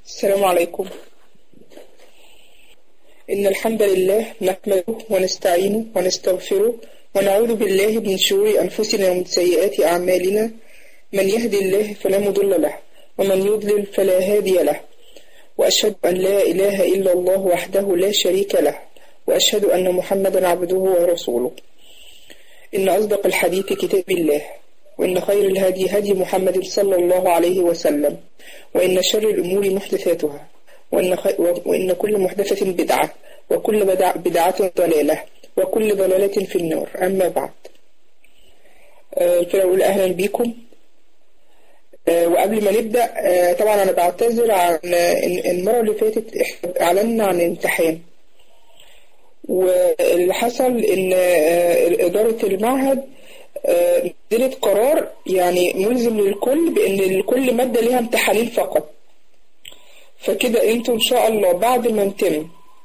السلام عليكم إن الحمد لله نحمده ونستعينه ونستغفره ونعوذ بالله من شرور أنفسنا ومن سيئات أعمالنا من يهدي الله فلا مضل له ومن يضلل فلا هادي له وأشهد أن لا إله إلا الله وحده لا شريك له وأشهد أن محمدا عبده ورسوله إن أصدق الحديث كتاب الله وإن خير الهدي هدي محمد صلى الله عليه وسلم وإن شر الأمور محدثاتها وإن, خ... وإن كل محدثة بدعة وكل بدع... بدعة ضلالة وكل ضلالة في النار أما بعد آه، فأقول أهلا بكم آه، وقبل ما نبدأ آه، طبعا أنا بعتذر عن إن المرة اللي فاتت إحنا أعلنا عن الامتحان واللي حصل إن إدارة المعهد نزلت قرار يعني ملزم للكل بأن لكل مادة ليها امتحانين فقط فكده انتوا ان شاء الله بعد ما نتم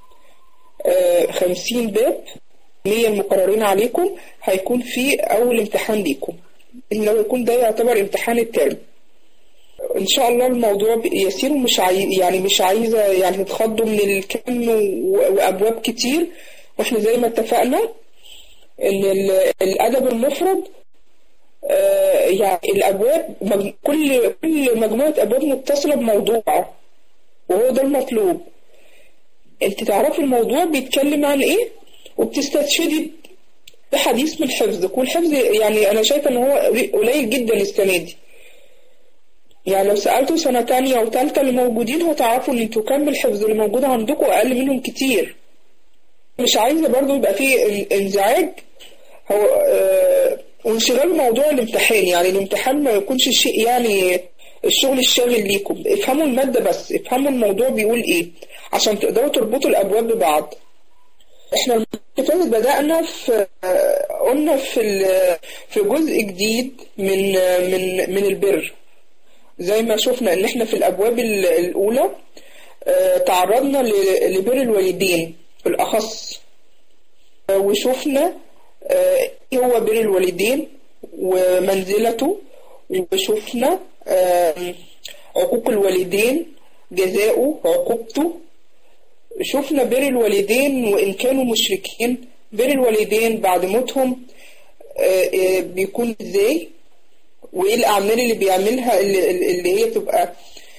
خمسين باب مية المقررين عليكم هيكون في أول امتحان ليكم إنه يكون ده يعتبر امتحان الترم إن شاء الله الموضوع يسير ومش عاي... يعني مش عايزة يعني تتخضوا من الكم وأبواب كتير وإحنا زي ما اتفقنا إن الأدب المفرد يعني الأبواب كل كل مجموعة أبواب متصلة بموضوع وهو ده المطلوب انت تعرفي الموضوع بيتكلم عن ايه وبتستشهدي بحديث من حفظك والحفظ يعني انا شايفه ان هو قليل جدا السنه دي يعني لو سالتوا سنه تانية او تالتة اللي موجودين هتعرفوا ان انتوا كم الحفظ اللي موجود عندكم اقل منهم كتير مش عايزه برضو يبقى فيه انزعاج هو اه وانشغال موضوع الامتحان يعني الامتحان ما يكونش شيء يعني الشغل الشاغل ليكم افهموا المادة بس افهموا الموضوع بيقول ايه عشان تقدروا تربطوا الابواب ببعض احنا المرة بدأنا في قلنا في في جزء جديد من من من البر زي ما شفنا ان احنا في الابواب الاولى تعرضنا لبر الوالدين بالاخص وشفنا ايه هو بر الوالدين ومنزلته وشفنا عقوق الوالدين جزاؤه عقوبته شفنا بر الوالدين وإن كانوا مشركين بر الوالدين بعد موتهم بيكون ازاي وايه الأعمال اللي بيعملها اللي, اللي هي بتبقى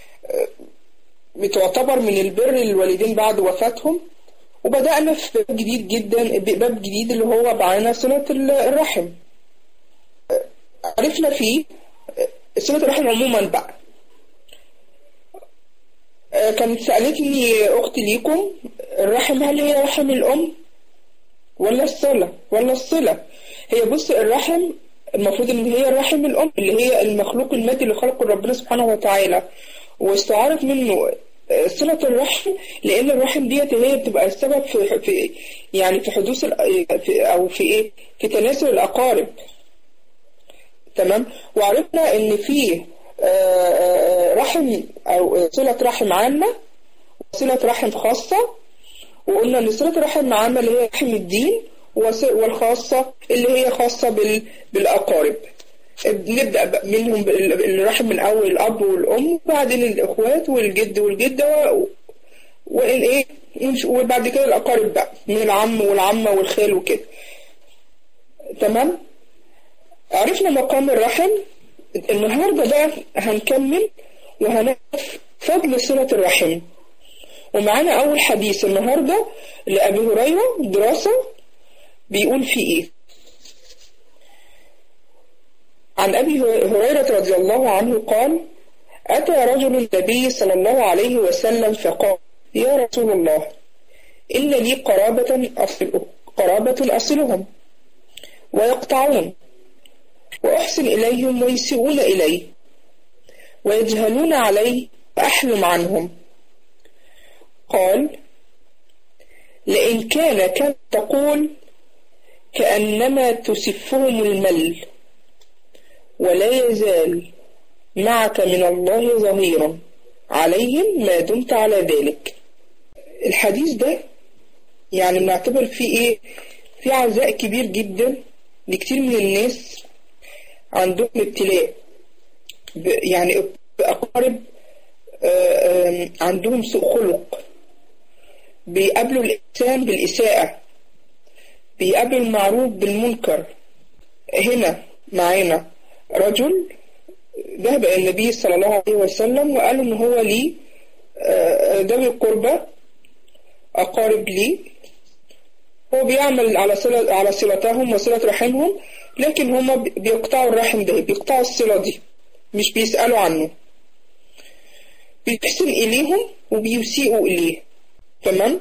بتعتبر من البر للوالدين بعد وفاتهم وبدأنا في باب جديد جدا باب جديد اللي هو معانا صلة الرحم عرفنا فيه صلة الرحم عموما بقى كانت سألتني أختي ليكم الرحم هل هي رحم الأم ولا الصلة ولا الصلة هي بص الرحم المفروض ان هي رحم الأم اللي هي المخلوق المادي اللي خلقه ربنا سبحانه وتعالى واستعارت منه صلة الرحم لأن الرحم ديت هي بتبقى السبب في, في يعني في حدوث في أو في إيه في تناسل الأقارب تمام وعرفنا ان في رحم او صلة رحم عامة وصلة رحم خاصة وقلنا ان صلة رحم عامة اللي هي رحم الدين والخاصة اللي هي خاصة بالأقارب نبدأ منهم الرحم من أول الأب والأم وبعدين الإخوات والجد والجدة وإن إيه وبعد كده الأقارب بقى من العم والعمة والخال وكده تمام عرفنا مقام الرحم النهارده بقى هنكمل وهنعرف فضل صلة الرحم ومعانا أول حديث النهارده لأبي هريرة دراسة بيقول فيه إيه عن أبي هريرة رضي الله عنه قال أتى رجل النبي صلى الله عليه وسلم فقال يا رسول الله إن لي قرابة أصل قرابة أصلهم ويقطعون وأحسن إليهم ويسيئون إلي ويجهلون علي وأحلم عنهم قال لئن كان كما تقول كأنما تسفهم المل ولا يزال معك من الله ظهيرا عليهم ما دمت على ذلك الحديث ده يعني بنعتبر فيه ايه في عزاء كبير جدا لكتير من الناس عندهم ابتلاء يعني بأقارب عندهم سوء خلق بيقابلوا الإنسان بالإساءة بيقابلوا المعروف بالمنكر هنا معانا رجل ذهب إلى النبي صلى الله عليه وسلم وقال إن هو لي ذوي القربى أقارب لي هو بيعمل على صلة على صلتهم وصلة رحمهم لكن هما بيقطعوا الرحم ده بيقطعوا الصلة دي مش بيسألوا عنه بيحسن إليهم وبيسيئوا إليه تمام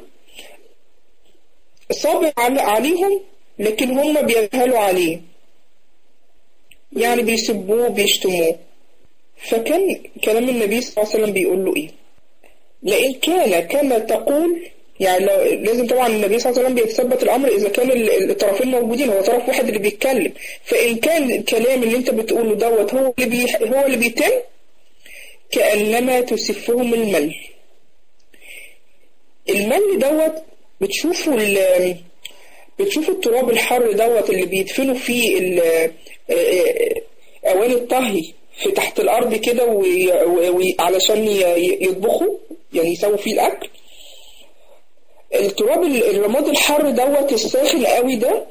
صابر عليهم لكن هم بيجهلوا عليه يعني بيسبوه بيشتموه فكان كلام النبي صلى الله عليه وسلم بيقول له ايه لئن كان كما تقول يعني لو لازم طبعا النبي صلى الله عليه وسلم بيتثبت الامر اذا كان الطرفين موجودين هو طرف واحد اللي بيتكلم فان كان الكلام اللي انت بتقوله دوت هو اللي بي هو اللي بيتم كانما تسفهم المل المل دوت بتشوفوا بتشوفوا التراب الحر دوت اللي بيدفنوا فيه اواني الطهي في تحت الارض كده علشان يطبخوا يعني يسووا فيه الاكل التراب الرماد الحر دوت الساخن قوي ده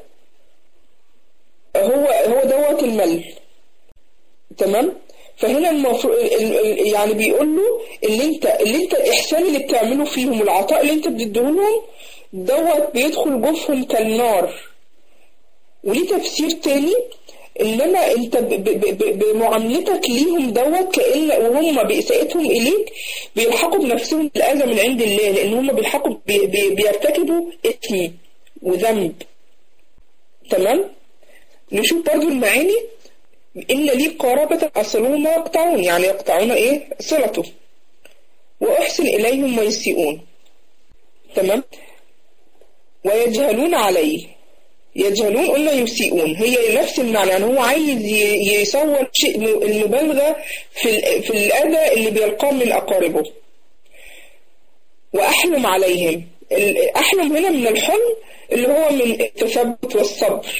هو هو دوت المل تمام فهنا المفروض يعني بيقول له اللي انت اللي انت الاحسان اللي بتعمله فيهم والعطاء اللي انت بتديهولهم دوت بيدخل جوفهم كالنار وليه تفسير تاني انما انت بمعاملتك ليهم دوت كان وهم باساءتهم اليك بيلحقوا بنفسهم بالاذى من عند الله لان هم بيلحقوا بي بي بيرتكبوا اثم وذنب تمام نشوف برضو المعاني ان لي قرابة اصلون ما يقطعون يعني يقطعون ايه صلته واحسن اليهم ويسيئون تمام ويجهلون عليه يجهلون قلنا يسيئون هي نفس المعنى يعني هو عايز يصور شيء المبالغة في في الأذى اللي بيلقاه من أقاربه وأحلم عليهم أحلم هنا من الحلم اللي هو من التثبت والصبر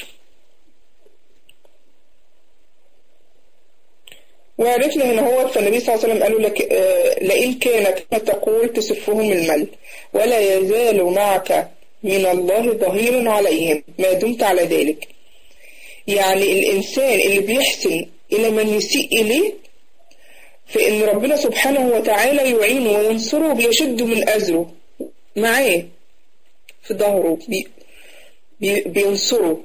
وعرفنا هنا هو فالنبي صلى الله عليه وسلم قالوا لك لئن كانت كما تقول تسفهم المل ولا يزال معك من الله ظهير عليهم ما دمت على ذلك يعني الإنسان اللي بيحسن إلى من يسيء إليه فإن ربنا سبحانه وتعالى يعينه وينصره وبيشد من أزره معاه في ظهره بي بي بينصره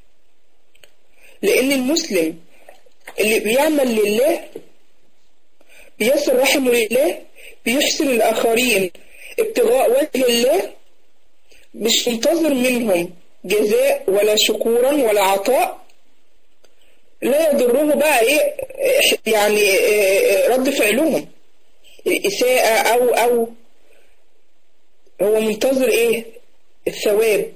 لأن المسلم اللي بيعمل لله بيصل رحمه لله بيحسن الآخرين ابتغاء وجه الله مش منتظر منهم جزاء ولا شكورا ولا عطاء لا يضره بقى ايه يعني إيه رد فعلهم الإساءة أو أو هو منتظر ايه الثواب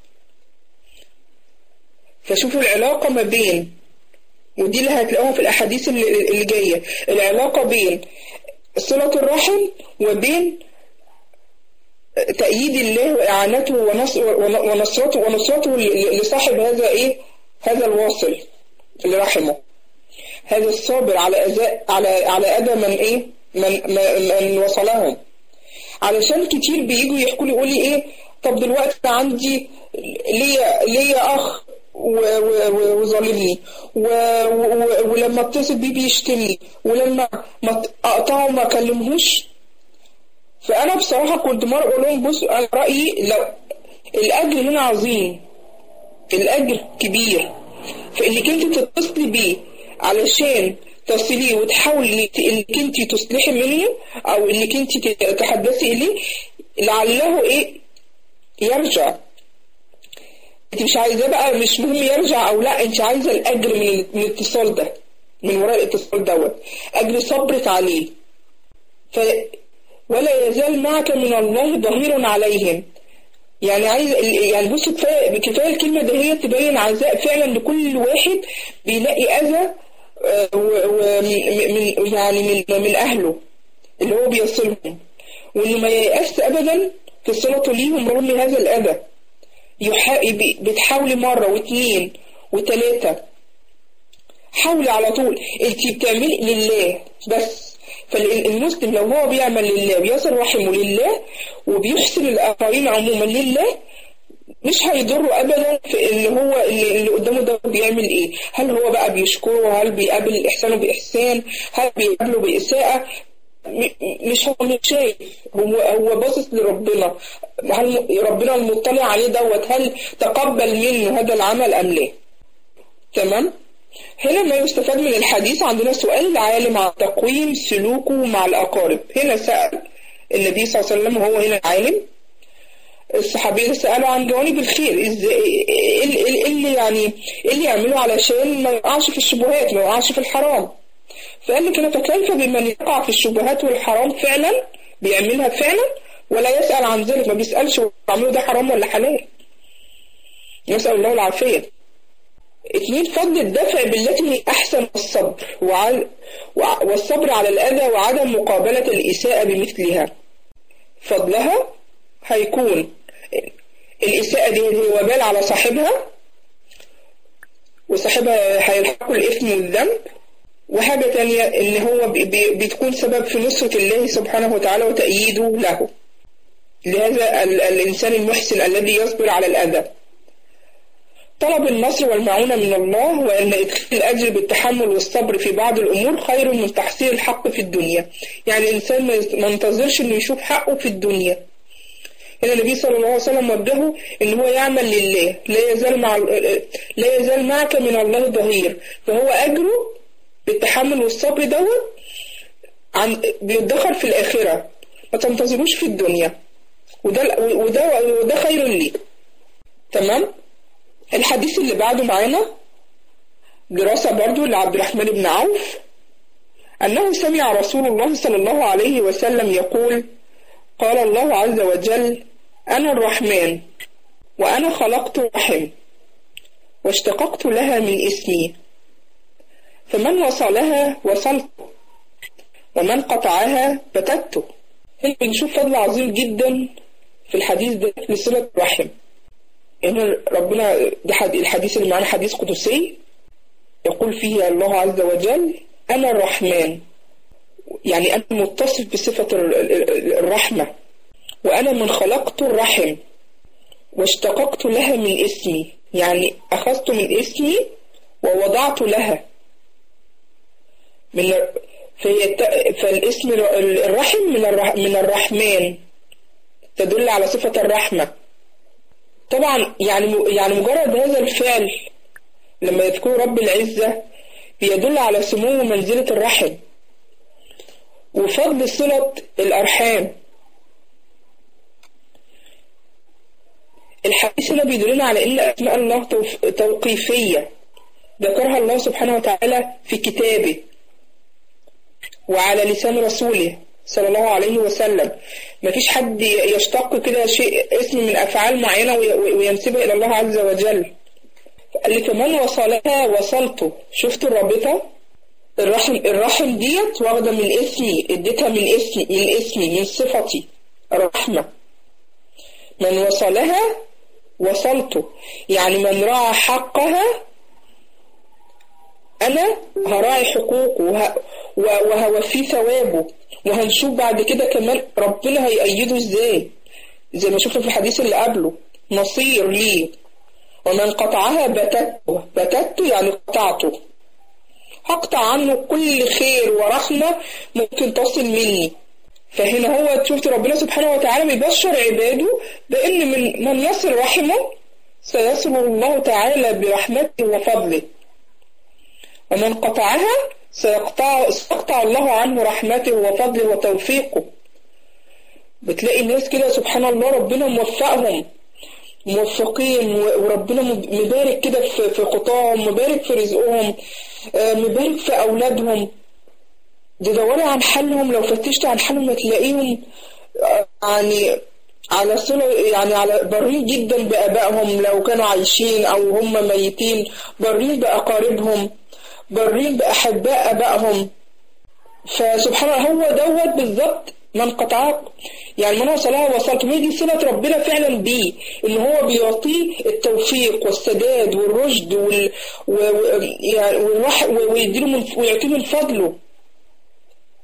فشوفوا العلاقة ما بين ودي اللي هتلاقوها في الأحاديث اللي, اللي جاية العلاقة بين صلة الرحم وبين تأييد الله وإعانته ونصرته ونصرته لصاحب هذا إيه هذا الواصل اللي رحمه هذا الصابر على أذى على على أذى من إيه من من وصلهم علشان كتير بييجوا يحكوا لي يقول لي إيه طب دلوقتي عندي ليا ليا أخ وظالمني ولما اتصل بيه بيشتمني ولما ما اقطعه ما اكلمهوش فانا بصراحه كنت مره اقول لهم بصوا انا رايي لو الاجر هنا عظيم الاجر كبير فانك انت تتصلي بيه علشان تصليه وتحاولي انك انت تصلحي منه او انك انت تتحدثي اليه لعله ايه يرجع انت مش عايزاه بقى مش مهم يرجع او لا انت عايزه الاجر من من الاتصال ده من وراء الاتصال دوت اجر صبرت عليه ف ولا يزال معك من الله ظهير عليهم يعني عايز يعني بص كفايه كفايه الكلمه ده هي تبين عزاء فعلا لكل واحد بيلاقي اذى من يعني من من اهله اللي هو بيصلهم وانه ما ييأس ابدا في صلته ليهم رغم هذا الاذى بتحاولي مرة واثنين وثلاثة حاولي على طول انت بتعملي لله بس فالمسلم لو هو بيعمل لله بيصل رحمه لله وبيحسن الآخرين عموما لله مش هيضره ابدا في اللي هو اللي, اللي قدامه ده بيعمل ايه هل هو بقى بيشكره هل بيقابل احسانه باحسان هل بيقابله باساءه مش هو مش شايف هو هو باصص لربنا هل ربنا المطلع عليه دوت هل تقبل منه هذا العمل ام لا تمام هنا ما يستفاد من الحديث عندنا سؤال العالم عن تقويم سلوكه مع الأقارب هنا سأل النبي صلى الله عليه وسلم وهو هنا العالم الصحابي سألوا عن جوانب الخير ازاي ايه اللي يعني ايه اللي يعمله علشان ما يقعش في الشبهات ما يقعش في الحرام فقال لك انا فكيف بمن يقع في الشبهات والحرام فعلا بيعملها فعلا ولا يسأل عن ذلك ما بيسألش عمله ده حرام ولا حلال نسأل الله العافية اثنين فضل الدفع بالتي هي أحسن والصبر وعلى والصبر على الأذى وعدم مقابلة الإساءة بمثلها فضلها هيكون الإساءة دي هي وبال على صاحبها وصاحبها هيلحقه الإثم والذنب وحاجة تانية إن هو بتكون سبب في نصرة الله سبحانه وتعالى وتأييده له لهذا الإنسان المحسن الذي يصبر على الأذى طلب النصر والمعونة من الله وأن إدخال الأجر بالتحمل والصبر في بعض الأمور خير من تحصيل الحق في الدنيا يعني الإنسان ما ينتظرش إنه يشوف حقه في الدنيا هنا النبي صلى الله عليه وسلم وجهه إن هو يعمل لله لا يزال مع لا يزال معك من الله ظهير فهو أجره بالتحمل والصبر دوت عن بيدخر في الآخرة ما تنتظروش في الدنيا وده وده وده خير لي تمام الحديث اللي بعده معانا دراسة برضو لعبد الرحمن بن عوف أنه سمع رسول الله صلى الله عليه وسلم يقول قال الله عز وجل أنا الرحمن وأنا خلقت رحم واشتققت لها من اسمي فمن وصلها وصلت ومن قطعها بتته هنا بنشوف فضل عظيم جدا في الحديث ده لصلة الرحم إن ربنا ده الحديث اللي معانا حديث قدسي يقول فيه الله عز وجل أنا الرحمن يعني أنا متصف بصفة الرحمة وأنا من خلقت الرحم واشتققت لها من اسمي يعني أخذت من اسمي ووضعت لها من فهي فالاسم الرحم من من الرحمن تدل على صفة الرحمة طبعا يعني يعني مجرد هذا الفعل لما يذكر رب العزة بيدل على سمو منزلة الرحم وفضل صلة الأرحام الحديث هنا بيدلنا على إن أسماء الله توقيفية ذكرها الله سبحانه وتعالى في كتابه وعلى لسان رسوله صلى الله عليه وسلم ما فيش حد يشتق كده شيء اسم من أفعال معينة وينسبها إلى الله عز وجل قال لي فمن وصلها وصلته شفت الرابطة الرحم الرحم ديت واخدة من اسمي اديتها من اسمي من اسمي من صفتي الرحمة من وصلها وصلته يعني من راعى حقها أنا هراعي حقوقه وهوفيه ثوابه وهنشوف بعد كده كمان ربنا هيأيده ازاي زي ما شفنا في الحديث اللي قبله نصير ليه ومن قطعها بتته بتته يعني قطعته هقطع عنه كل خير ورحمة ممكن تصل مني فهنا هو شفت ربنا سبحانه وتعالى بيبشر عباده بأن من من يصل رحمه سيصل الله تعالى برحمته وفضله ومن قطعها سيقطع, سيقطع الله عنه رحمته وفضله وتوفيقه بتلاقي الناس كده سبحان الله ربنا موفقهم موفقين وربنا مبارك كده في خطاهم مبارك في رزقهم مبارك في أولادهم تدوري عن حالهم لو فتشت عن حالهم هتلاقيهم يعني على صلة يعني على برين جدا بآبائهم لو كانوا عايشين أو هم ميتين برين بأقاربهم برين بأحباء أبائهم فسبحان الله هو دوت بالظبط من قطعه يعني من وصلها وصلت هي دي صلة ربنا فعلا بيه إن هو بيعطيه التوفيق والسداد والرشد وال و... يعني والرح... ويديله من... ويعطيه من فضله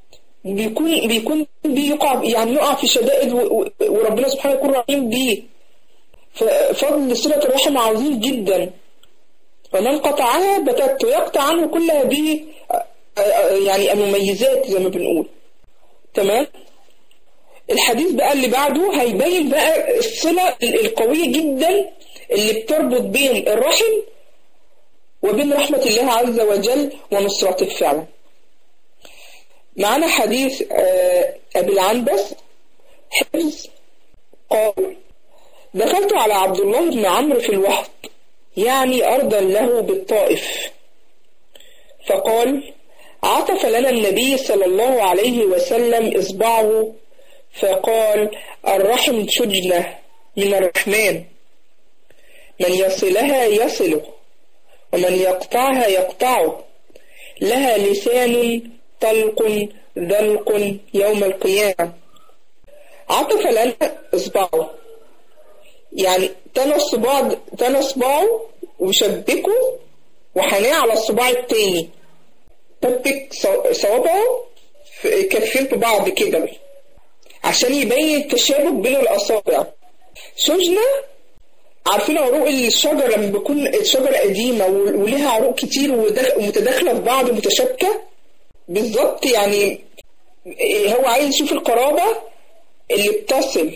بيكون بيكون بيقع يعني يقع في شدائد وربنا سبحانه يكون رحيم بيه ففضل صلة الرحم عظيم جدا فمن قطعها بتت يقطع عنه كل هذه يعني المميزات زي ما بنقول تمام الحديث بقى اللي بعده هيبين بقى الصلة القوية جدا اللي بتربط بين الرحم وبين رحمة الله عز وجل ونصرته فعلا معنا حديث أبي العنبس حفظ قال دخلت على عبد الله بن عمرو في الوحط يعني أرضا له بالطائف فقال عطف لنا النبي صلى الله عليه وسلم إصبعه فقال الرحم شجنة من الرحمن من يصلها يصله ومن يقطعها يقطعه لها لسان طلق ذلق يوم القيامة عطف لنا إصبعه يعني تنى الصباع تنى صباعه وشبكه وحناه على الصباع التاني طبق صوابعه كفين في بعض كده عشان يبين التشابك بين الأصابع سجنة عارفين عروق الشجر لما بيكون الشجرة قديمة وليها عروق كتير ومتداخلة في بعض متشابكة بالظبط يعني هو عايز يشوف القرابة اللي بتصل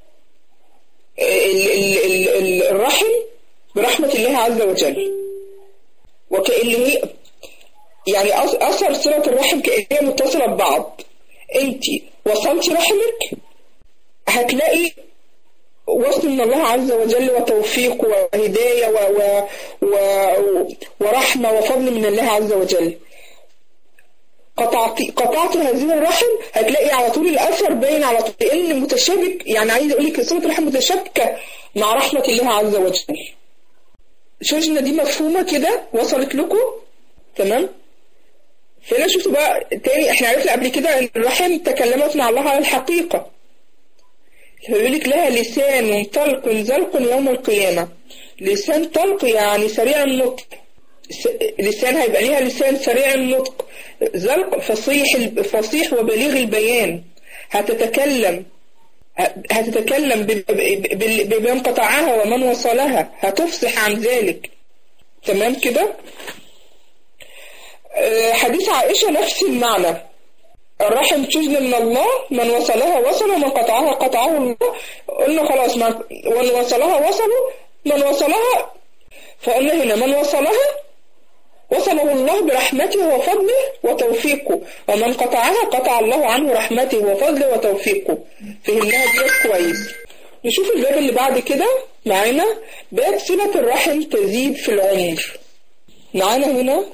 الرحم برحمة الله عز وجل وكأن هي يعني أثر صلة الرحم كأن هي متصلة ببعض أنت وصلتي رحمك هتلاقي وصل من الله عز وجل وتوفيق وهداية و و و ورحمة وفضل من الله عز وجل قطعت قطعت هذه الرحم هتلاقي على طول الاثر باين على طول لان متشابك يعني عايز اقول لك صله الرحم متشابكه مع رحمه الله عز وجل شجنه دي مفهومه كده وصلت لكم تمام فهنا شفتوا بقى تاني احنا عرفنا قبل كده ان الرحم تكلمت مع الله على الحقيقه فيقول لك لها لسان طلق زلق يوم القيامه لسان طلق يعني سريع النطق لسان هيبقى ليها لسان سريع النطق زلق فصيح فصيح وبليغ البيان هتتكلم هتتكلم بمن قطعها ومن وصلها هتفصح عن ذلك تمام كده حديث عائشة نفس المعنى الرحم تجن من الله من وصلها وصل ومن قطعها قطعه الله قلنا خلاص من وصلها وصلوا من وصلها فقلنا هنا من وصلها وصله الله برحمته وفضله وتوفيقه ومن قطعها قطع الله عنه رحمته وفضله وتوفيقه فهمناها ديت كويس نشوف الباب اللي بعد كده معانا باب صلة الرحم تزيد في العمر معانا هنا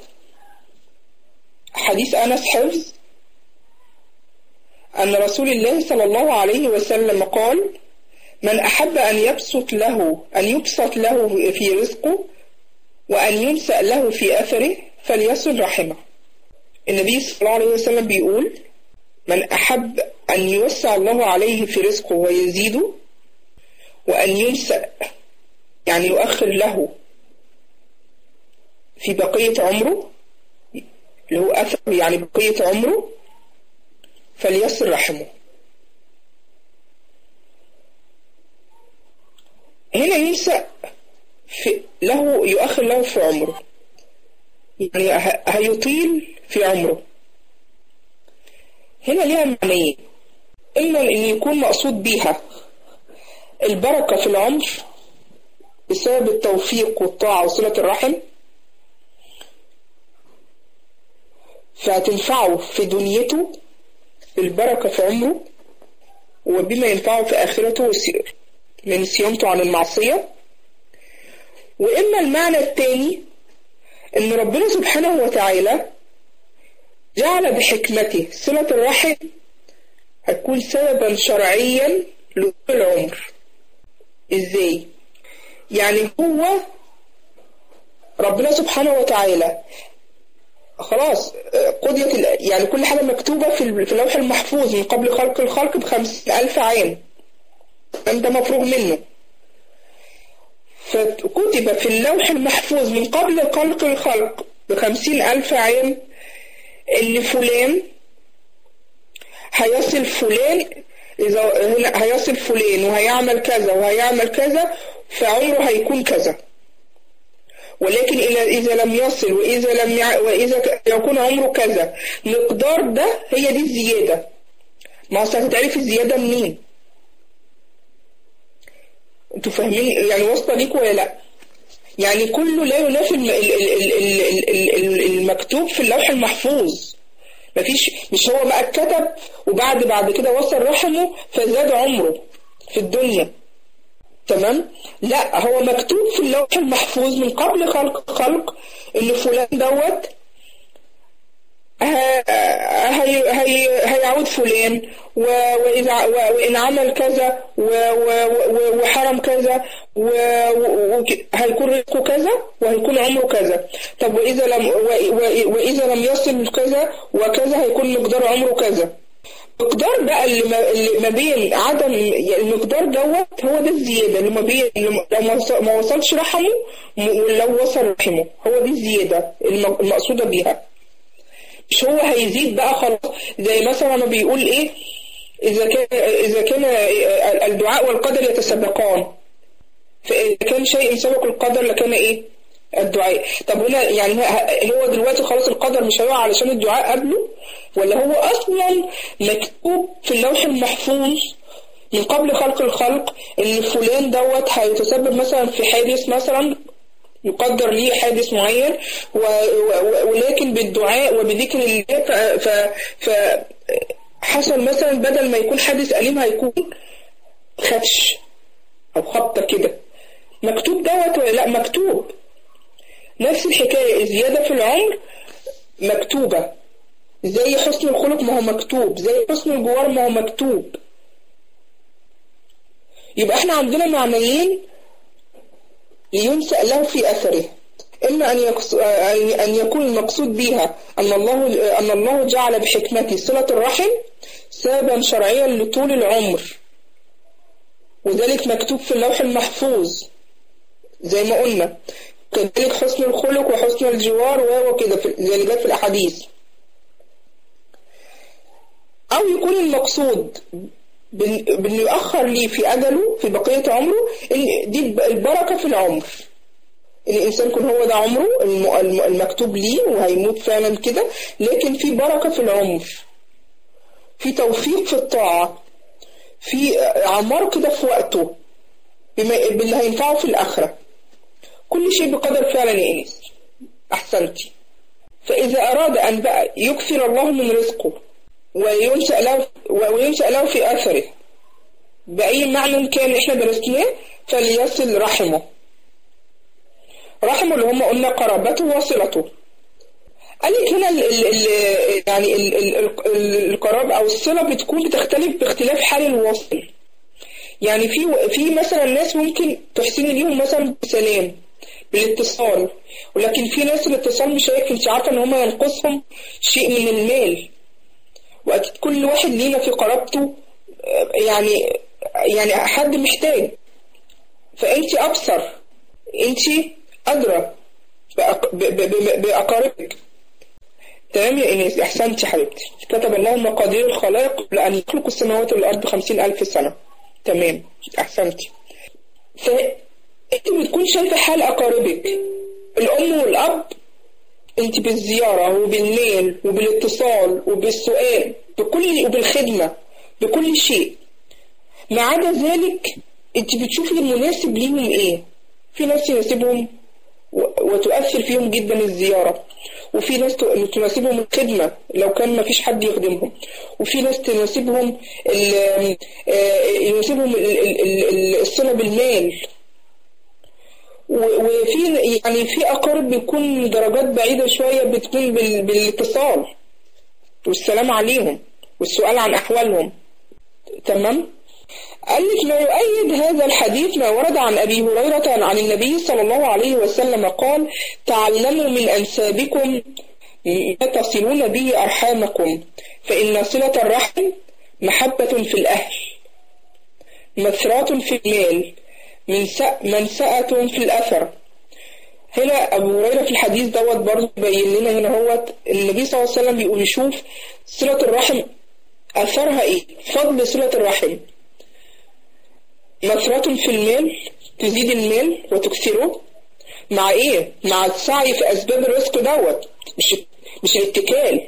حديث أنس حفظ أن رسول الله صلى الله عليه وسلم قال من أحب أن يبسط له أن يبسط له في رزقه وأن ينسأ له في أثره فليصل رحمه النبي صلى الله عليه وسلم بيقول من أحب أن يوسع الله عليه في رزقه ويزيده وأن ينسأ يعني يؤخر له في بقية عمره اللي هو أثر يعني بقية عمره فليصل رحمه هنا ينسأ في له يؤخر له في عمره يعني هيطيل في عمره هنا ليها معنيين إما أن يكون مقصود بيها البركة في العمر بسبب التوفيق والطاعة وصلة الرحم فهتنفعه في دنيته بالبركة في عمره وبما ينفعه في آخرته من صيامته عن المعصية وإما المعنى الثاني إن ربنا سبحانه وتعالى جعل بحكمته صلة الرحم هتكون سببا شرعيا لطول العمر إزاي؟ يعني هو ربنا سبحانه وتعالى خلاص قضيت يعني كل حاجة مكتوبة في اللوح المحفوظ من قبل خلق الخلق بخمسين ألف عام ده مفروغ منه فكتب في اللوح المحفوظ من قبل خلق الخلق بخمسين ألف عام إن فلان هيصل فلان إذا هنا هيصل فلان وهيعمل كذا وهيعمل كذا فعمره هيكون كذا ولكن إذا لم يصل وإذا لم يع... وإذا يكون عمره كذا مقدار ده هي دي الزيادة ما أصل هتتعرف الزيادة منين انتوا فاهمين يعني واصلة ليكوا ولا لا يعني كله لا ينافي المكتوب في اللوح المحفوظ مفيش مش هو بقى اتكتب وبعد بعد كده وصل رحمه فزاد عمره في الدنيا تمام لا هو مكتوب في اللوح المحفوظ من قبل خلق خلق ان فلان دوت هي هي هيعود فلان وإذا وإن عمل كذا وحرم كذا وهيكون رزقه كذا وهيكون عمره كذا طب وإذا لم وإذا لم يصل كذا وكذا هيكون مقدار عمره كذا المقدار بقى اللي ما, اللي ما بين عدم المقدار دوت هو ده الزيادة اللي ما بين لو ما وصلش رحمه ولو وصل رحمه هو دي الزيادة المقصودة بيها مش هو هيزيد بقى خلاص زي مثلا ما بيقول ايه إذا كان إذا كان الدعاء والقدر يتسابقان فإذا كان شيء سبق القدر لكان إيه؟ الدعاء طب هنا يعني هو دلوقتي خلاص القدر مش هيقع علشان الدعاء قبله ولا هو أصلا مكتوب في اللوح المحفوظ من قبل خلق الخلق إن فلان دوت هيتسبب مثلا في حادث مثلا يقدر ليه حادث معين ولكن بالدعاء وبذكر الله ف, ف حصل مثلا بدل ما يكون حادث أليم هيكون خدش أو خبطة كده مكتوب دوت ولا لا مكتوب نفس الحكاية الزيادة في العمر مكتوبة زي حسن الخلق ما هو مكتوب زي حسن الجوار ما هو مكتوب يبقى احنا عندنا معنيين ينسأ له في أثره إما أن, أن يكون المقصود بها أن الله, أن الله جعل بحكمته صلة الرحم سببا شرعيا لطول العمر وذلك مكتوب في اللوح المحفوظ زي ما قلنا كذلك حسن الخلق وحسن الجوار وكده زي اللي جت في الأحاديث أو يكون المقصود بأنه يؤخر لي في أجله في بقية عمره دي البركة في العمر الإنسان يكون هو ده عمره المكتوب ليه وهيموت فعلا كده لكن في بركة في العمر في توفيق في الطاعة في عمار كده في وقته باللي هينفعه في الآخرة كل شيء بقدر فعلا يا إنس أحسنتي فإذا أراد أن بقى يكثر الله من رزقه وينشأ له, وينشأ له في أثره بأي معنى كان إحنا درسناه فليصل رحمه رحمه اللي هم قلنا قرابته وصلته قال لك هنا ال ال ال يعني ال ال ال القرابة أو الصلة بتكون بتختلف باختلاف حال الواصل يعني في في مثلا ناس ممكن تحسني ليهم مثلا بسلام بالاتصال ولكن في ناس الاتصال مش هيكفي انت عارفه ان هم ينقصهم شيء من المال واكيد كل واحد لينا في قرابته يعني يعني حد محتاج فانت ابصر انت ادرى باقاربك تمام يا إنيس أحسنتي حبيبتي كتب الله مقادير الخلائق لأن يخلق السماوات والأرض خمسين ألف سنة تمام أحسنتي فأنت بتكون شايفة حال أقاربك الأم والأب أنت بالزيارة وبالميل وبالاتصال وبالسؤال بكل وبالخدمة بكل شيء ما عدا ذلك أنت بتشوفي المناسب ليهم إيه في ناس يناسبهم وتؤثر فيهم جدا الزيارة وفي ناس تناسبهم الخدمة لو كان ما فيش حد يخدمهم وفي ناس تناسبهم يناسبهم الصلة بالمال وفي يعني في أقارب بيكون درجات بعيدة شوية بتكون بالاتصال والسلام عليهم والسؤال عن أحوالهم تمام؟ قال لك ما يؤيد هذا الحديث ما ورد عن أبي هريرة عن النبي صلى الله عليه وسلم قال تعلموا من أنسابكم ما تصلون به أرحامكم فإن صلة الرحم محبة في الأهل مثرات في المال منسأة في الأثر هنا أبو هريرة في الحديث دوت برضه بين لنا هنا هو النبي صلى الله عليه وسلم بيقول يشوف صلة الرحم أثرها إيه؟ فضل صلة الرحم نصرة في المال تزيد المال وتكثره مع إيه؟ مع السعي في أسباب الرزق دوت مش مش الاتكال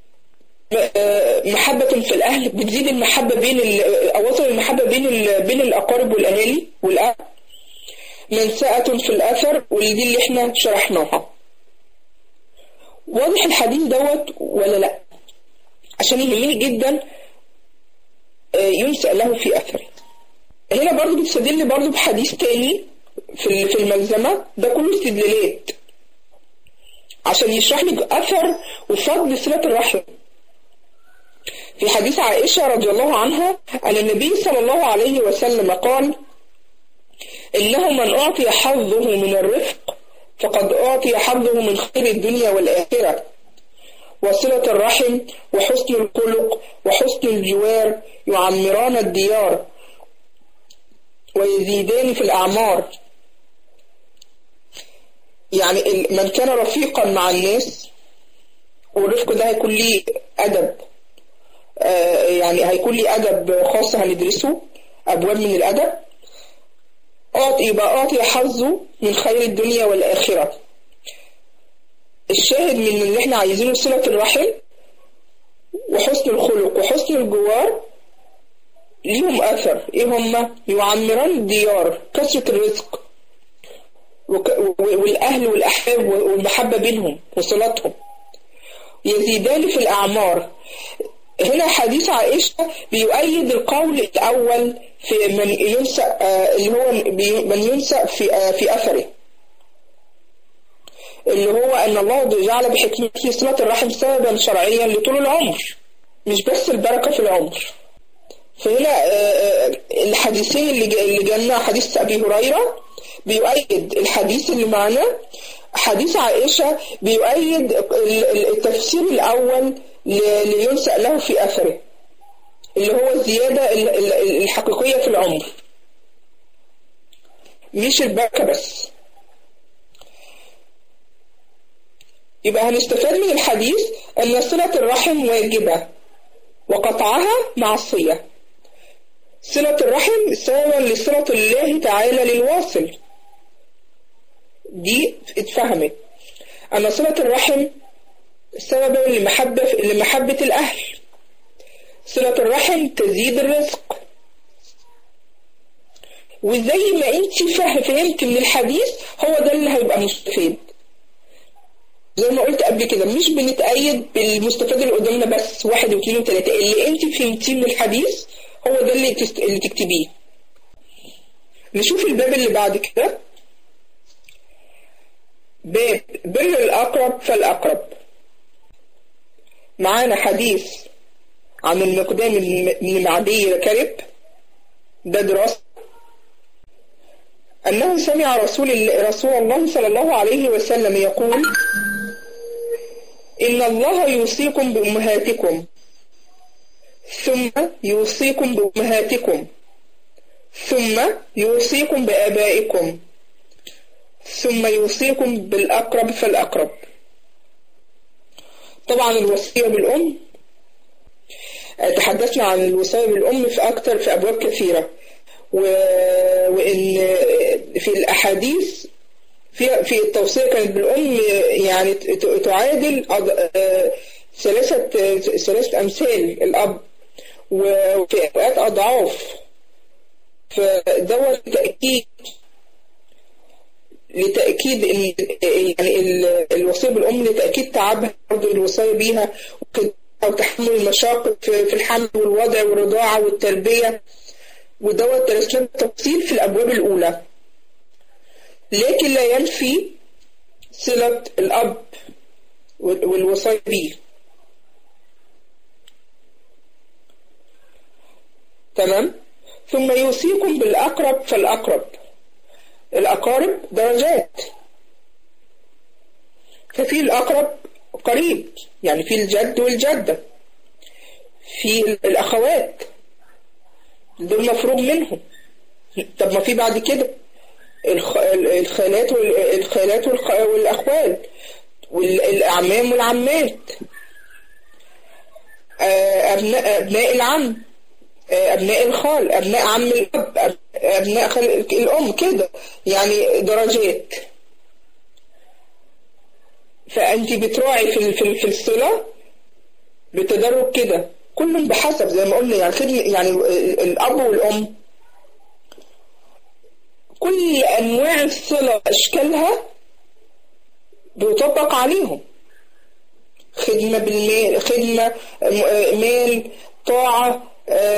محبة في الأهل بتزيد المحبة بين أواصر المحبة بين بين الأقارب والأهالي والأهل منسأة في الأثر ودي اللي احنا شرحناها واضح الحديث دوت ولا لا عشان يهمني جدا ينسأ له في أثر هنا برضو بتستدل برضو بحديث تاني في في الملزمة ده كله استدلالات عشان يشرح لك أثر وفضل صلة الرحم في حديث عائشة رضي الله عنها أن النبي صلى الله عليه وسلم قال إنه من أعطي حظه من الرفق فقد أعطي حظه من خير الدنيا والآخرة وصلة الرحم وحسن الخلق وحسن الجوار يعمران الديار ويزيدان في الأعمار يعني من كان رفيقا مع الناس والرفق ده هيكون ليه أدب يعني هيكون لي أدب خاص هندرسه أبواب من الأدب أعطي يبقى أعطي حظه من خير الدنيا والآخرة الشاهد من اللي احنا عايزينه صلة الرحم وحسن الخلق وحسن الجوار ليهم أثر إيه هما يعمران الديار كثرة الرزق والأهل والأحباب والمحبة بينهم وصلاتهم يزيدان في الأعمار هنا حديث عائشة بيؤيد القول الأول في من ينسأ اللي هو من ينسأ في في أثره اللي هو أن الله جعل بحكمته صلة الرحم سببا شرعيا لطول العمر مش بس البركة في العمر فهنا الحديثين اللي اللي جالنا حديث أبي هريرة بيؤيد الحديث اللي معنا حديث عائشة بيؤيد التفسير الأول لينسأ له في أثره اللي هو الزيادة الحقيقية في العمر مش البركة بس يبقى هنستفاد من الحديث أن صلة الرحم واجبة وقطعها معصية صلة الرحم سببا لصلة الله تعالى للواصل دي اتفهمت أن صلة الرحم سببا لمحبة لمحبة الأهل صلة الرحم تزيد الرزق وزي ما انت فهمت من الحديث هو ده اللي هيبقى مستفيد زي ما قلت قبل كده مش بنتأيد بالمستفاد اللي قدامنا بس واحد واثنين وثلاثة اللي انت فهمتيه من الحديث هو ده اللي, تست... اللي تكتبيه نشوف الباب اللي بعد كده باب بر الأقرب فالأقرب معانا حديث عن المقدام من معدي كرب ده دراسة أنه سمع رسول رسول الله صلى الله عليه وسلم يقول إن الله يوصيكم بأمهاتكم ثم يوصيكم بأمهاتكم ثم يوصيكم بآبائكم ثم يوصيكم بالأقرب فالأقرب طبعا الوصية بالأم تحدثنا عن الوصاية بالأم في أكثر في أبواب كثيرة و... وإن في الأحاديث في في التوصية كانت بالأم يعني تعادل ثلاثة ثلاثة أمثال الأب وفي أوقات أضعاف فدوت تأكيد لتأكيد يعني الوصية بالأم لتأكيد تعبها برضه الوصاية بيها وتحمل المشاق في الحمل والوضع والرضاعة والتربية ودوت درسنا تفصيل في الأبواب الأولى لكن لا ينفي صلة الأب والوصايا به تمام ثم يوصيكم بالأقرب فالأقرب الأقارب درجات ففي الأقرب قريب يعني في الجد والجدة في الأخوات دول مفروغ منهم طب ما في بعد كده الخالات والخالات والأخوال والأعمام والعمات آه، أبناء أبناء العم آه، أبناء الخال أبناء عم الأب أبناء خال الأم كده يعني درجات فأنت بتراعي في في في الصلة بتدرج كده كل بحسب زي ما قلنا يعني خدمة يعني الأب والأم كل أنواع الصلة أشكالها بيطبق عليهم خدمة بالمال خدمة مال طاعة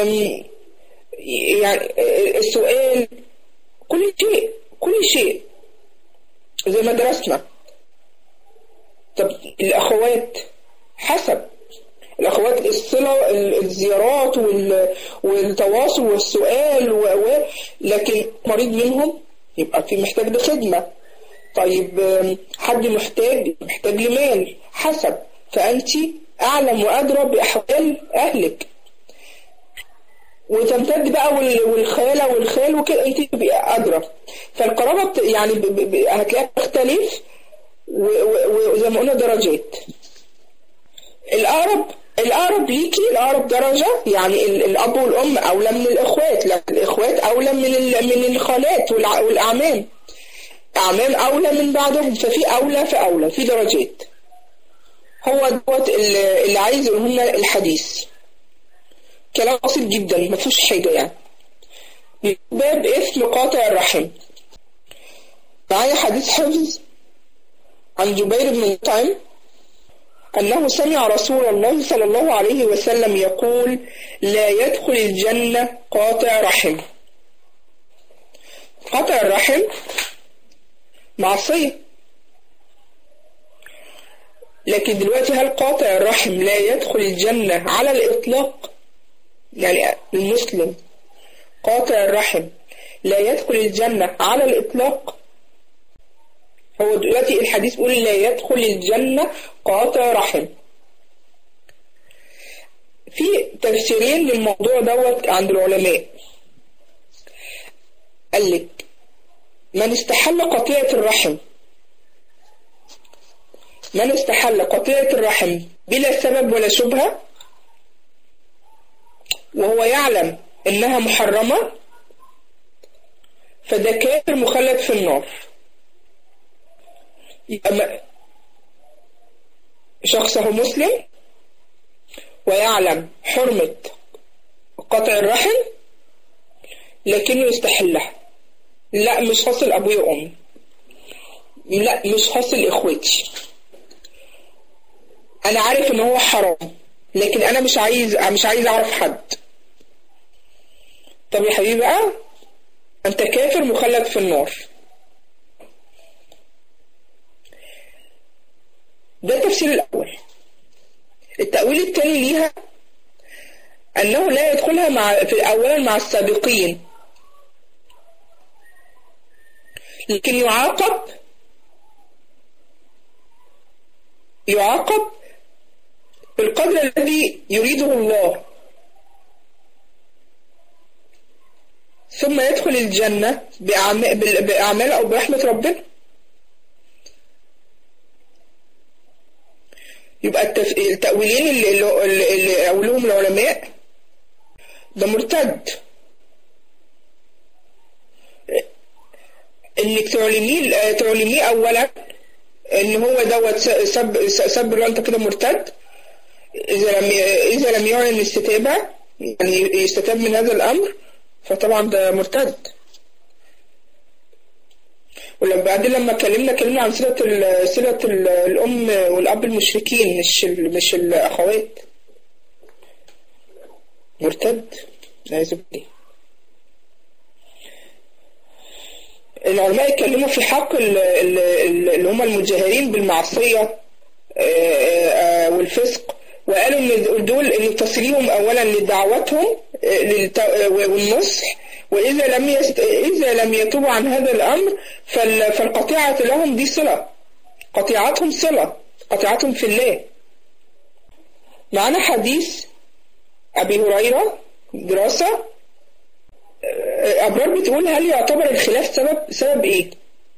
يعني السؤال كل شيء كل شيء زي ما درسنا طب الأخوات حسب الأخوات الصلة الزيارات والتواصل والسؤال و لكن مريض منهم يبقى في محتاج لخدمة طيب حد محتاج محتاج لمال حسب فأنت أعلم وأدرى بأحوال أهلك وتمتد بقى والخالة والخال وكده أنت تبقى أدرى فالقرابة يعني هتلاقيها تختلف وزي ما قلنا درجات الأقرب الأقرب ليكي الأقرب درجة يعني الأب والأم أولى من الإخوات لا الإخوات أولى من من الخالات والأعمام أعمام أولى من بعضهم ففي أولى فأولى في درجات هو دوت اللي عايز يقوله لنا الحديث كلام بسيط جدا ما فيهوش حاجة يعني باب اسم قاطع الرحم معايا حديث حفظ عن جبير بن مطعم أنه سمع رسول الله صلى الله عليه وسلم يقول لا يدخل الجنة قاطع رحم قاطع الرحم معصية لكن دلوقتي هل قاطع الرحم لا يدخل الجنة على الإطلاق يعني المسلم قاطع الرحم لا يدخل الجنة على الإطلاق هو دلوقتي الحديث بيقول لا يدخل الجنة قاطع رحم في تفسيرين للموضوع دوت عند العلماء قال لك من استحل قطيعة الرحم من استحل قطيعة الرحم بلا سبب ولا شبهة وهو يعلم انها محرمة فده كافر مخلد في النار يبقى شخص هو مسلم ويعلم حرمة قطع الرحم لكنه يستحلها لا مش حاصل أبويا وأمي لا مش حاصل إخواتي أنا عارف إن هو حرام لكن أنا مش عايز مش عايز أعرف حد طب يا حبيبي بقى أنت كافر مخلد في النار ده التفسير الأول التأويل الثاني ليها أنه لا يدخلها مع في أولا مع السابقين لكن يعاقب يعاقب بالقدر الذي يريده الله ثم يدخل الجنة بأعمال أو برحمة ربنا يبقى التف... التأويلين اللي, اللي, اللي أولهم العلماء ده مرتد انك تعلميه تعلميه اولا ان هو دوت سب سب انت كده مرتد اذا لم اذا لم يعلن الاستتابه يعني يستتاب من هذا الامر فطبعا ده مرتد ولما بعدين لما اتكلمنا اتكلمنا عن صلة صلة الأم والأب المشركين مش مش الأخوات مرتد عايز بالله العلماء اتكلموا في حق اللي هم المجاهرين بالمعصية والفسق وقالوا ان دول ان تصليهم اولا لدعوتهم والنصح وإذا لم يست... إذا لم يتوبوا عن هذا الأمر فال... فالقطيعة لهم دي صلة قطيعتهم صلة قطيعتهم في الله معنا حديث أبي هريرة دراسة أبرار بتقول هل يعتبر الخلاف سبب سبب إيه؟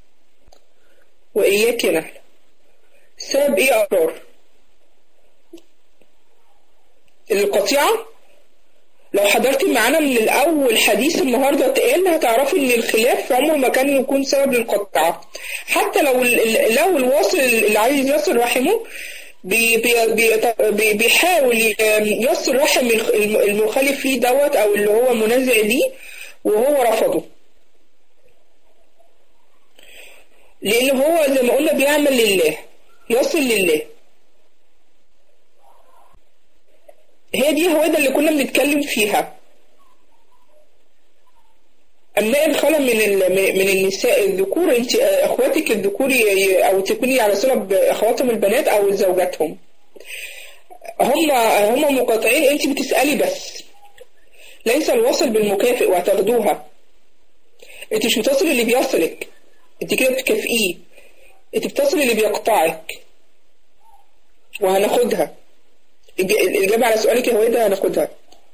وإياك نحن سبب إيه أبرار؟ القطيعة لو حضرتي معانا من الأول حديث النهاردة اتقال هتعرفي إن الخلاف عمره ما كان يكون سبب للقطيعة حتى لو لو الواصل اللي عايز يصل رحمه بي بي بيحاول يصل رحم المخالف ليه دوت أو اللي هو منازع ليه وهو رفضه لأن هو زي ما قلنا بيعمل لله يصل لله هي دي هو ده اللي كنا بنتكلم فيها أبناء الخالة من من النساء الذكور أنت أخواتك الذكور أو تكوني على صلة بأخواتهم البنات أو زوجاتهم هم هم مقاطعين أنت بتسألي بس ليس الوصل بالمكافئ وهتاخدوها أنت مش بتصل اللي بيصلك أنت كده بتكافئيه أنت بتصل اللي بيقطعك وهناخدها الإجابة على سؤالك يا هويدا هناخدها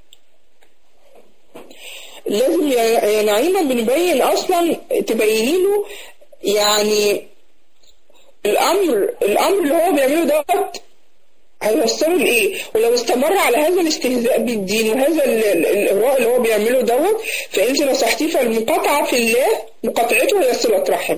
لازم يا نعيمة بنبين أصلا تبيني له يعني الأمر الأمر اللي هو بيعمله دوت هيوصله لإيه ولو استمر على هذا الاستهزاء بالدين وهذا الإغراء اللي هو بيعمله دوت فأنت نصحتيه فالمقاطعة في الله مقاطعته هي صلة رحم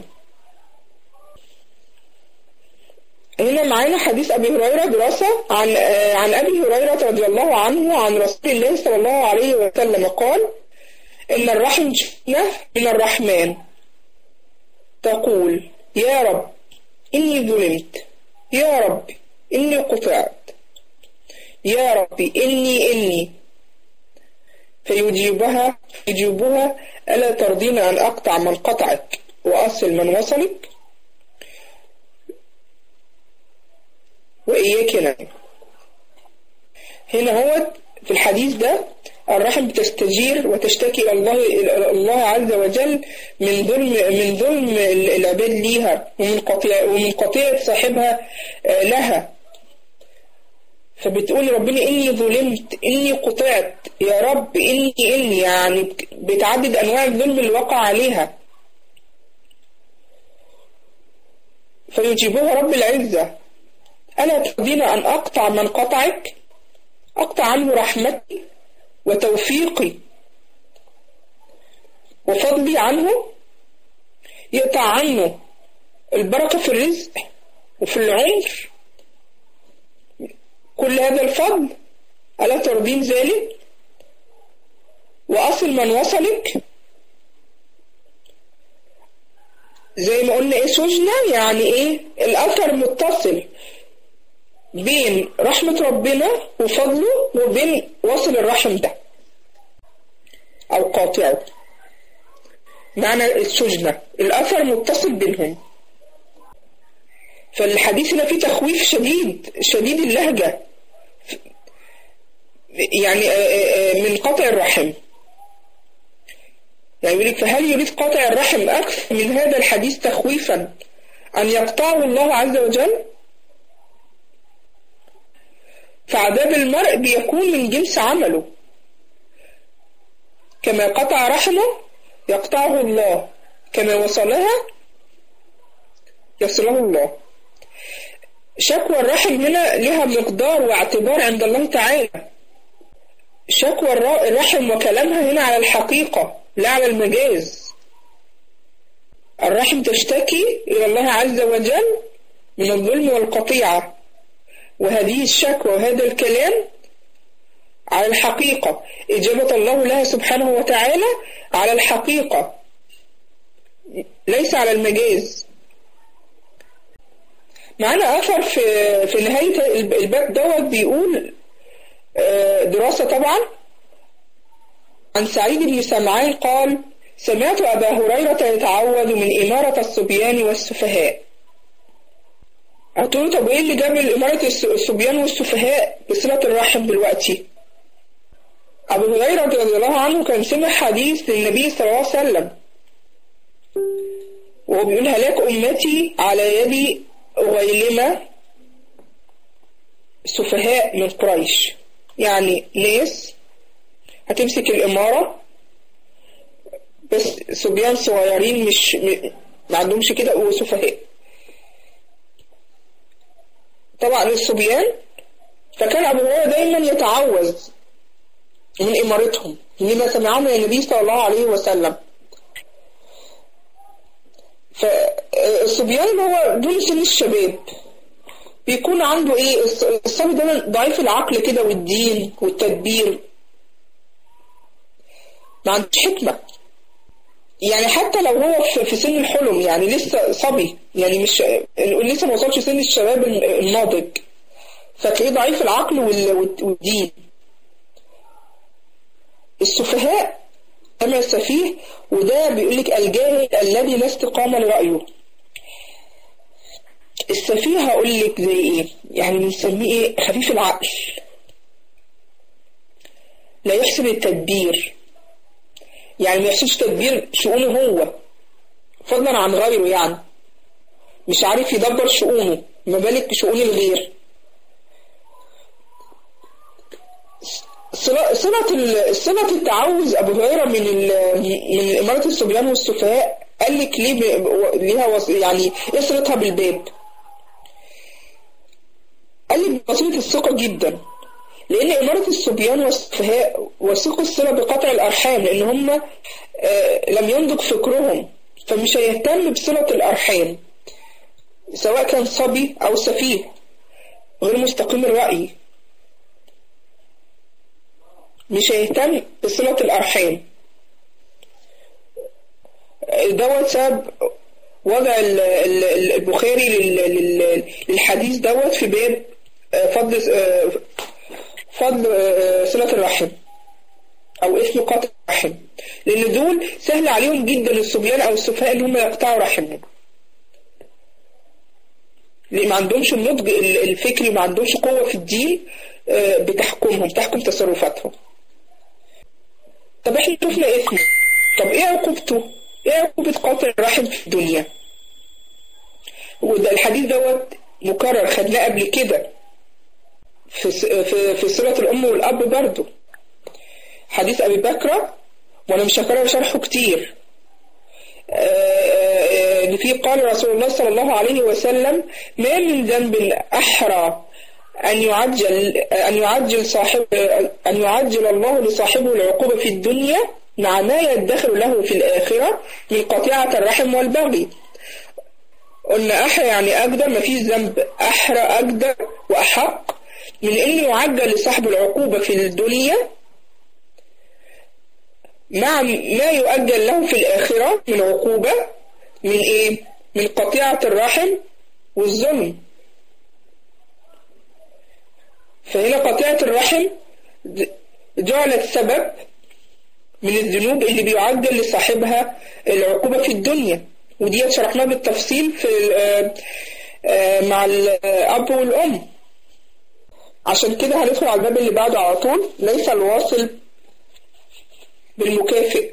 هنا معانا حديث أبي هريرة دراسة عن عن أبي هريرة رضي الله عنه عن رسول الله صلى الله عليه وسلم قال إن الرحم جنة من الرحمن تقول يا رب إني ظلمت يا رب إني قطعت يا ربي إني إني فيجيبها يجيبها ألا ترضين أن أقطع من قطعك وأصل من وصلك وإياك نعم هنا هو في الحديث ده الرحم بتستجير وتشتكي إلى الله إلى الله عز وجل من ظلم من ظلم العباد ليها ومن قطيع ومن قطيعة صاحبها لها فبتقول ربنا إني ظلمت إني قطعت يا رب إني إني يعني بتعدد أنواع الظلم اللي وقع عليها فيجيبها رب العزة ألا ترضين أن أقطع من قطعك أقطع عنه رحمتي وتوفيقي وفضلي عنه يقطع عنه البركة في الرزق وفي العمر كل هذا الفضل ألا ترضين ذلك وأصل من وصلك زي ما قلنا ايه سجنة يعني ايه الأثر متصل بين رحمة ربنا وفضله وبين وصل الرحم ده أو قاطعه معنى السجنة الأثر متصل بينهم فالحديث هنا فيه تخويف شديد شديد اللهجة يعني من قطع الرحم يعني يقول لك فهل يريد قطع الرحم أكثر من هذا الحديث تخويفا أن يقطعه الله عز وجل فعذاب المرء بيكون من جنس عمله كما قطع رحمه يقطعه الله كما وصلها يصله الله شكوى الرحم هنا لها مقدار واعتبار عند الله تعالى شكوى الرحم وكلامها هنا على الحقيقة لا على المجاز الرحم تشتكي إلى الله عز وجل من الظلم والقطيعة وهذه الشكوى وهذا الكلام على الحقيقة إجابة الله لها سبحانه وتعالى على الحقيقة ليس على المجاز معنا أثر في في نهاية الباب دوت بيقول دراسة طبعا عن سعيد بن سمعان قال سمعت أبا هريرة يتعوذ من إمارة الصبيان والسفهاء قلت له طب ايه اللي جاب إمارة الصبيان والسفهاء بصلة الرحم دلوقتي؟ أبو هريرة رضي الله عنه كان سمع حديث للنبي صلى الله عليه وسلم وهو بيقول هلاك أمتي على يد أغيلمة سفهاء من قريش يعني ناس هتمسك الإمارة بس صبيان صغيرين مش ما عندهمش كده وسفهاء طبعا الصبيان فكان أبو هريرة دايما يتعوذ من إمارتهم لما سمعه من النبي صلى الله عليه وسلم فالصبيان اللي هو دون سن الشباب بيكون عنده ايه الصبي ده ضعيف العقل كده والدين والتدبير ما عندوش حكمة يعني حتى لو هو في سن الحلم يعني لسه صبي يعني مش لسه ما وصلش سن الشباب الناضج فتلاقيه ضعيف العقل والدين السفهاء أما السفيه وده بيقول لك الجاهل الذي لا استقامة لرأيه السفيه هقول لك زي ايه يعني بنسميه ايه خفيف العقل لا يحسن التدبير يعني ما يحسنش تدبير شؤونه هو فضلا عن غيره يعني مش عارف يدبر شؤونه ما بالك بشؤون الغير صلة صلة التعوذ أبو هريرة من من إمارة الصبيان والسفهاء قال لك ليه ليها يعني إيه صلتها بالباب؟ قال لي بوسيلة الثقة جدا لأن إمارة الصبيان والسفهاء وثيقوا الصلة بقطع الأرحام لأن هم لم ينضج فكرهم فمش هيهتم بصلة الأرحام سواء كان صبي أو سفيه غير مستقيم الرأي مش هيهتم بصلة الأرحام دوت سبب وضع البخاري للحديث دوت في باب فضل فضل صلة الرحم أو اسم قطع الرحم لأن دول سهل عليهم جدا الصبيان أو السفهاء إن هم يقطعوا رحمهم ما عندهمش النضج الفكري ما عندهمش قوة في الدين بتحكمهم تحكم تصرفاتهم طب احنا شفنا اسمه طب ايه عقوبته ايه عقوبة قطع الرحم في الدنيا وده الحديث دوت مكرر خدناه قبل كده في في في صلة الأم والأب برضه حديث أبي بكر وأنا مش هكرر شرحه كتير اللي فيه قال رسول الله صلى الله عليه وسلم ما من ذنب أحرى أن يعجل أن يعجل صاحب أن يعجل الله لصاحبه العقوبة في الدنيا مع ما يدخر له في الآخرة من قطيعة الرحم والبغي قلنا أحرى يعني أقدر ما فيش ذنب أحرى أقدر وأحق من أن يعجل لصاحب العقوبة في الدنيا مع ما يؤجل له في الآخرة من عقوبة من إيه؟ من قطيعة الرحم والظلم فهنا قطيعة الرحم جعلت سبب من الذنوب اللي بيعجل لصاحبها العقوبة في الدنيا ودي شرحناها بالتفصيل في مع الأب والأم عشان كده هندخل على الباب اللي بعده على طول ليس الواصل بالمكافئ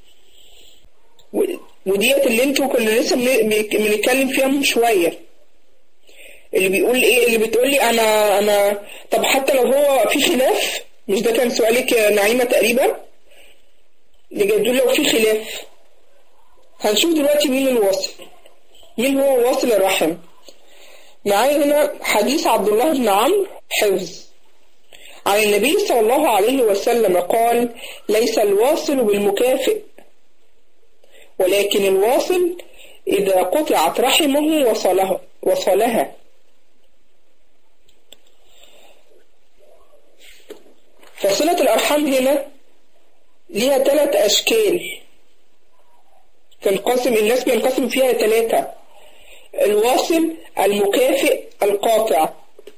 وديت اللي انتوا كنا لسه بنتكلم فيها من شويه اللي بيقول ايه اللي بتقول لي انا انا طب حتى لو هو في خلاف مش ده كان سؤالك يا نعيمه تقريبا اللي جايبين لو في خلاف هنشوف دلوقتي مين الواصل مين هو واصل الرحم معايا هنا حديث عبد الله بن عمرو حفظ عن النبي صلى الله عليه وسلم قال ليس الواصل بالمكافئ ولكن الواصل إذا قطعت رحمه وصلها وصلها فصلة الأرحام هنا ليها ثلاث أشكال تنقسم الناس بينقسم فيها ثلاثة الواصل المكافئ القاطع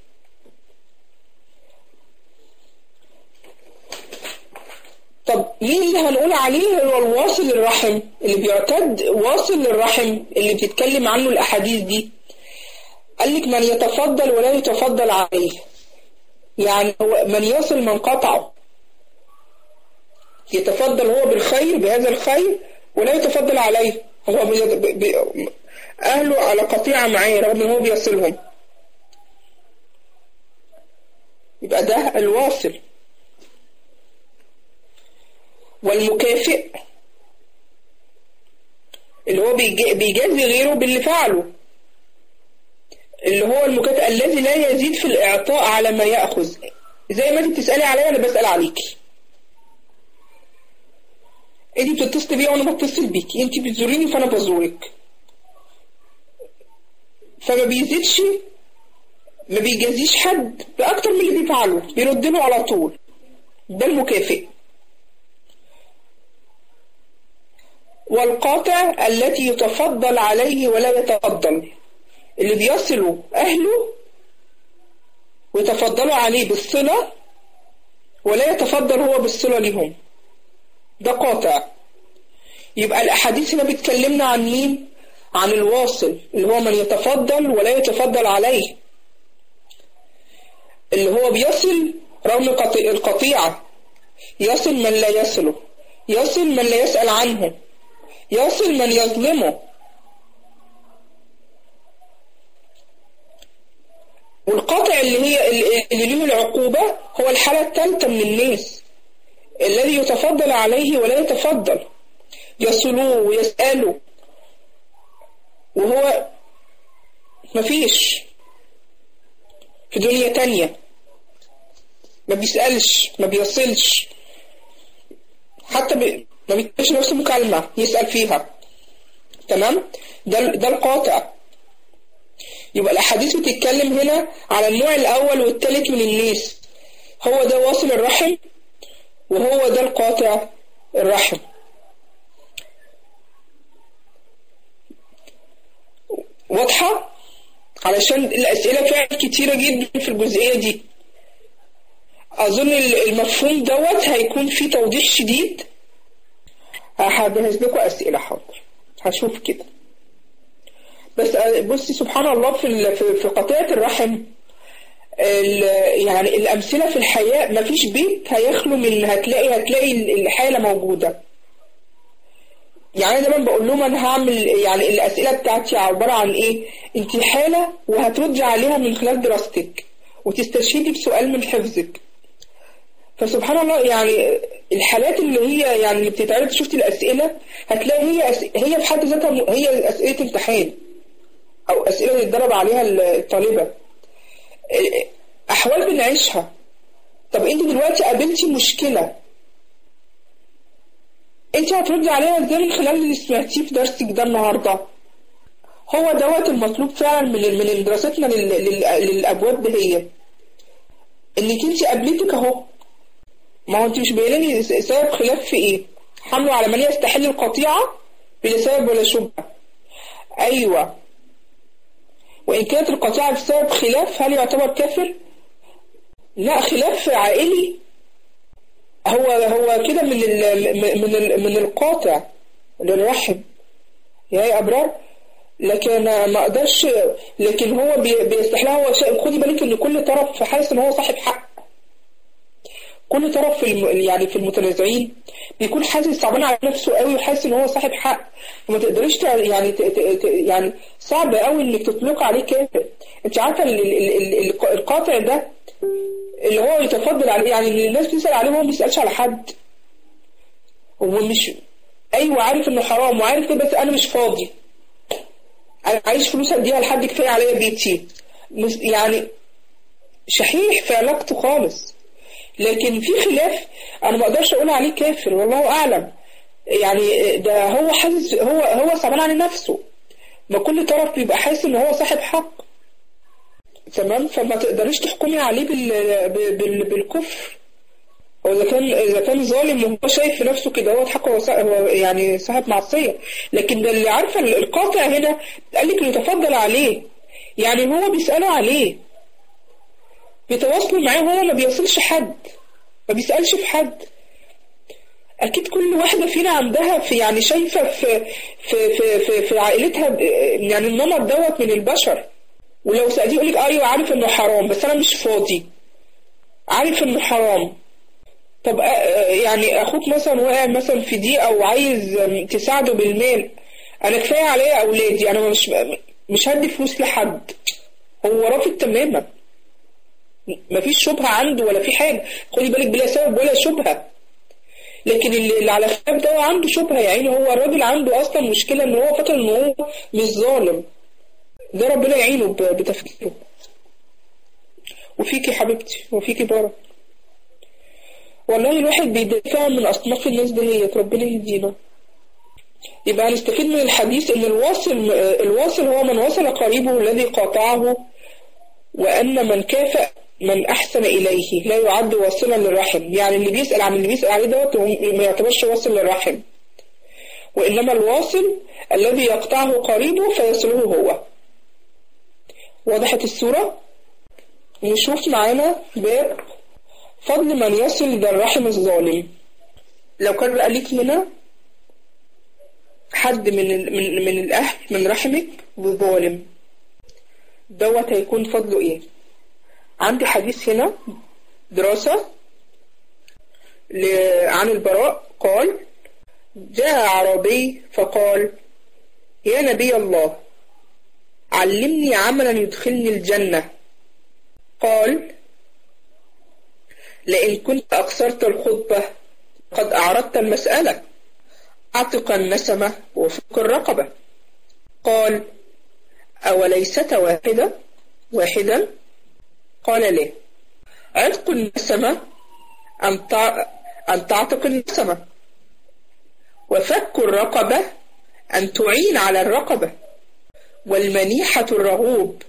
طب مين اللي هنقول عليه هو الواصل الرحم اللي بيعتد واصل للرحم اللي بتتكلم عنه الأحاديث دي قال لك من يتفضل ولا يتفضل عليه يعني هو من يصل من قطعه يتفضل هو بالخير بهذا الخير ولا يتفضل عليه هو بي... بي... أهله على قطيعة معاه رغم ان هو بيصلهم يبقى ده الواصل والمكافئ اللي هو بيجازي غيره باللي فعله اللي هو المكافئ الذي لا يزيد في الإعطاء على ما يأخذ زي ما انت بتسألي عليا أنا بسأل عليكي انت بتتصلي بيا وانا بتصل بيكي انت بتزوريني فانا بزورك فما بيزيدش ما بيجازيش حد بأكتر من اللي بيفعله بيرد له على طول ده المكافئ والقاطع التي يتفضل عليه ولا يتفضل اللي بيصلوا أهله ويتفضلوا عليه بالصلة ولا يتفضل هو بالصلة لهم ده قاطع يبقى الأحاديث هنا بتكلمنا عن مين؟ عن الواصل اللي هو من يتفضل ولا يتفضل عليه اللي هو بيصل رغم القطيعة يصل من لا يصله يصل من لا يسأل عنه يصل من يظلمه والقاطع اللي هي اللي له العقوبة هو الحالة الثالثة من الناس الذي يتفضل عليه ولا يتفضل يصلوه ويسألوا وهو مفيش في دنيا تانية ما بيسألش ما بيصلش حتى ب... ما بيتكلمش نفس مكالمة يسأل فيها تمام ده ده القاطع يبقى الأحاديث بتتكلم هنا على النوع الأول والثالث من الناس هو ده واصل الرحم وهو ده القاطع الرحم واضحة علشان الأسئلة فعلا كتيرة جدا في الجزئية دي أظن المفهوم دوت هيكون فيه توضيح شديد هجهز لكم أسئلة حاضر هشوف كده بس بصي سبحان الله في في قطيعة الرحم يعني الأمثلة في الحياة مفيش بيت هيخلو من هتلاقي هتلاقي الحالة موجودة يعني أنا دايما بقول لهم أنا هعمل يعني الأسئلة بتاعتي عبارة عن إيه؟ أنت حالة وهتردي عليها من خلال دراستك وتستشهدي بسؤال من حفظك فسبحان الله يعني الحالات اللي هي يعني اللي بتتعرض شفتي الأسئلة هتلاقي هي أس... هي في حد ذاتها هي أسئلة امتحان أو أسئلة يتدرب عليها الطالبة أحوال بنعيشها طب أنت دلوقتي قابلتي مشكلة أنت هتردي عليها إزاي من خلال اللي سمعتيه في درسك ده النهاردة هو دوت المطلوب فعلا من من دراستنا لل... لل... للأبواب دي هي إنك أنت قابلتك أهو ما هو أنت مش باينه لي سبب خلاف في إيه حمله على من يستحل القطيعة بلا سبب ولا شبهة أيوه وإن كانت القطيعة بسبب خلاف هل يعتبر كافر؟ لا خلاف عائلي هو هو كده من ال من ال من القاطع للرحم يا أبرار لكن ما اقدرش لكن هو بيستحلها هو شيء خدي بالك ان كل طرف حاسس ان هو صاحب حق كل طرف في الم... يعني في المتنازعين بيكون حاسس صعبان على نفسه قوي وحاسس ان هو صاحب حق وما تقدريش ت... يعني ت... ت... يعني صعب قوي انك تطلق عليه كافر انت عارفه ال... ال... ال... القاطع ده اللي هو يتفضل عليه يعني اللي الناس بتسال عليه وهو ما بيسالش على حد هو مش ايوه عارف انه حرام وعارف كده بس انا مش فاضي انا عايش فلوس اديها لحد كفايه عليا بيتي يعني شحيح في علاقته خالص لكن في خلاف انا ما اقدرش اقول عليه كافر والله اعلم يعني ده هو حاسس هو هو صعبان على نفسه ما كل طرف بيبقى حاسس ان هو صاحب حق تمام فما تقدريش تحكمي عليه بال بال بالكفر هو اذا كان اذا كان ظالم وهو شايف في نفسه كده هو حق هو يعني صاحب معصيه لكن ده اللي عارفه القاطع هنا قال لك يتفضل عليه يعني هو بيساله عليه بيتواصلوا معاه هو ما بيصلش حد ما بيسألش في حد أكيد كل واحدة فينا عندها في يعني شايفة في في في في, في عائلتها يعني النمط دوت من البشر ولو سألتيه يقول لك أيوه عارف إنه حرام بس أنا مش فاضي عارف إنه حرام طب يعني أخوك مثلا واقع مثلا في ضيقة وعايز تساعده بالمال أنا كفاية عليا أولادي أنا مش مش هدي فلوس لحد هو رافض تماما مفيش شبهة عنده ولا في حاجة خدي بالك بلا سبب ولا شبهة لكن اللي على خلاف ده عنده شبهة يعني هو الراجل عنده أصلا مشكلة إن هو فاكر إن هو مش ظالم ده ربنا يعينه ب- بتفكيره وفيكي حبيبتي وفيكي بارك والله الواحد بيدافع من أصناف الناس دهيت ربنا يهدينا يبقى هنستفيد من الحديث ان الواصل الواصل هو من وصل قريبه الذي قاطعه وان من كافأ من احسن اليه لا يعد واصلا للرحم يعني اللي بيسأل عن اللي بيسأل عليه دوت هو ما يعتبرش واصل للرحم وانما الواصل الذي يقطعه قريبه فيصله هو وضحت الصورة نشوف معانا باب فضل من يصل ذا الرحم الظالم لو كان بقى ليك هنا حد من ال- من من الاهل من رحمك بظالم دوت هيكون فضله ايه عندي حديث هنا دراسة ل- عن البراء قال جاء أعرابي فقال يا نبي الله علمني عملا يدخلني الجنة قال لئن كنت أقصرت الخطبة قد أعرضت المسألة أعتق النسمة وفك الرقبة قال أوليست واحدة واحدا قال ليه عتق النسمة أن تع- أن تعتق النسمة وفك الرقبة أن تعين على الرقبة والمنيحة الرغوب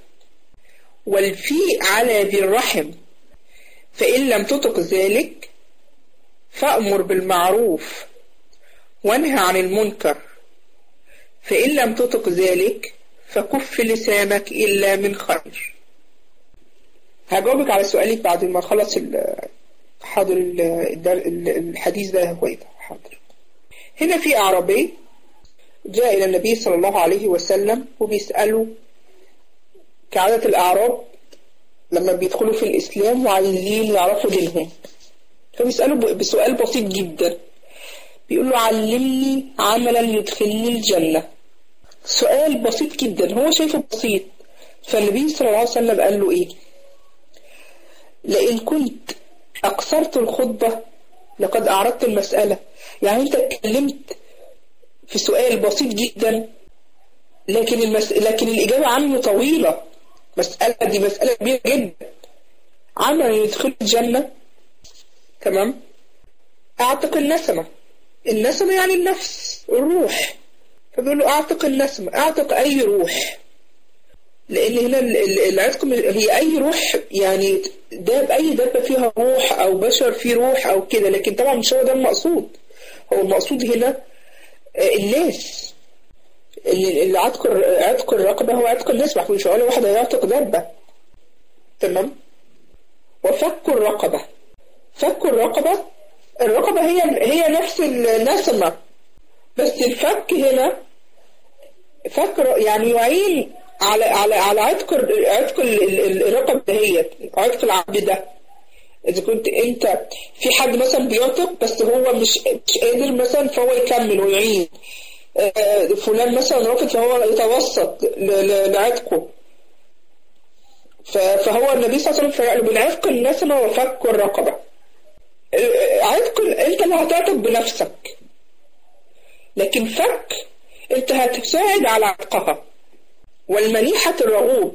والفيء على ذي الرحم فإن لم تطق ذلك فأمر بالمعروف وانهى عن المنكر فإن لم تطق ذلك فكف لسانك إلا من خير هجاوبك على سؤالك بعد ما خلص ال- حاضر ال- الدر- ال- الحديث ده هو ايه ده حاضر هنا في أعرابي جاء إلى النبي صلى الله عليه وسلم وبيسأله كعادة الأعراب لما بيدخلوا في الإسلام وعايزين يعرفوا دينهم فبيسأله ب- بسؤال بسيط جدا بيقول له علمني عملا يدخلني الجنة سؤال بسيط جدا هو شايفه بسيط فالنبي صلى الله عليه وسلم قال له ايه لئن كنت أقصرت الخطبة لقد أعرضت المسألة يعني أنت اتكلمت في سؤال بسيط جدا لكن المس... لكن الإجابة عنه طويلة مسألة دي مسألة كبيرة جدا عمل يدخل الجنة تمام أعتق النسمة النسمة يعني النفس الروح فبيقول له أعتق النسمة أعتق أي روح لأن هنا ال- ال- العتق من- هي أي روح يعني داب أي دابة فيها روح أو بشر فيه روح أو كده لكن طبعا مش هو ده المقصود هو المقصود هنا آه، الناس اللي اللي عتق الر- عتق الرقبة هو عتق الناس ما مش ولا واحد هيعتق دابة تمام وفك الرقبة فك الرقبة الرقبة هي هي نفس النسمة بس الفك هنا فك ر- يعني يعين على على على عتق ال- عتق ال- ال- الرقبة دهيت عتق العبد ده إذا كنت أنت في حد مثلا بيعتق بس هو مش مش قادر مثلا فهو يكمل ويعين آه، فلان مثلا رافض فهو يتوسط ل- ل- لعتقه ف- فهو النبي صلى الله عليه وسلم فرق له بين عتق النسمة وفك الرقبة آه، عتق انت اللي هتعتق بنفسك لكن فك انت هتساعد على عتقها والمنيحة الرغوب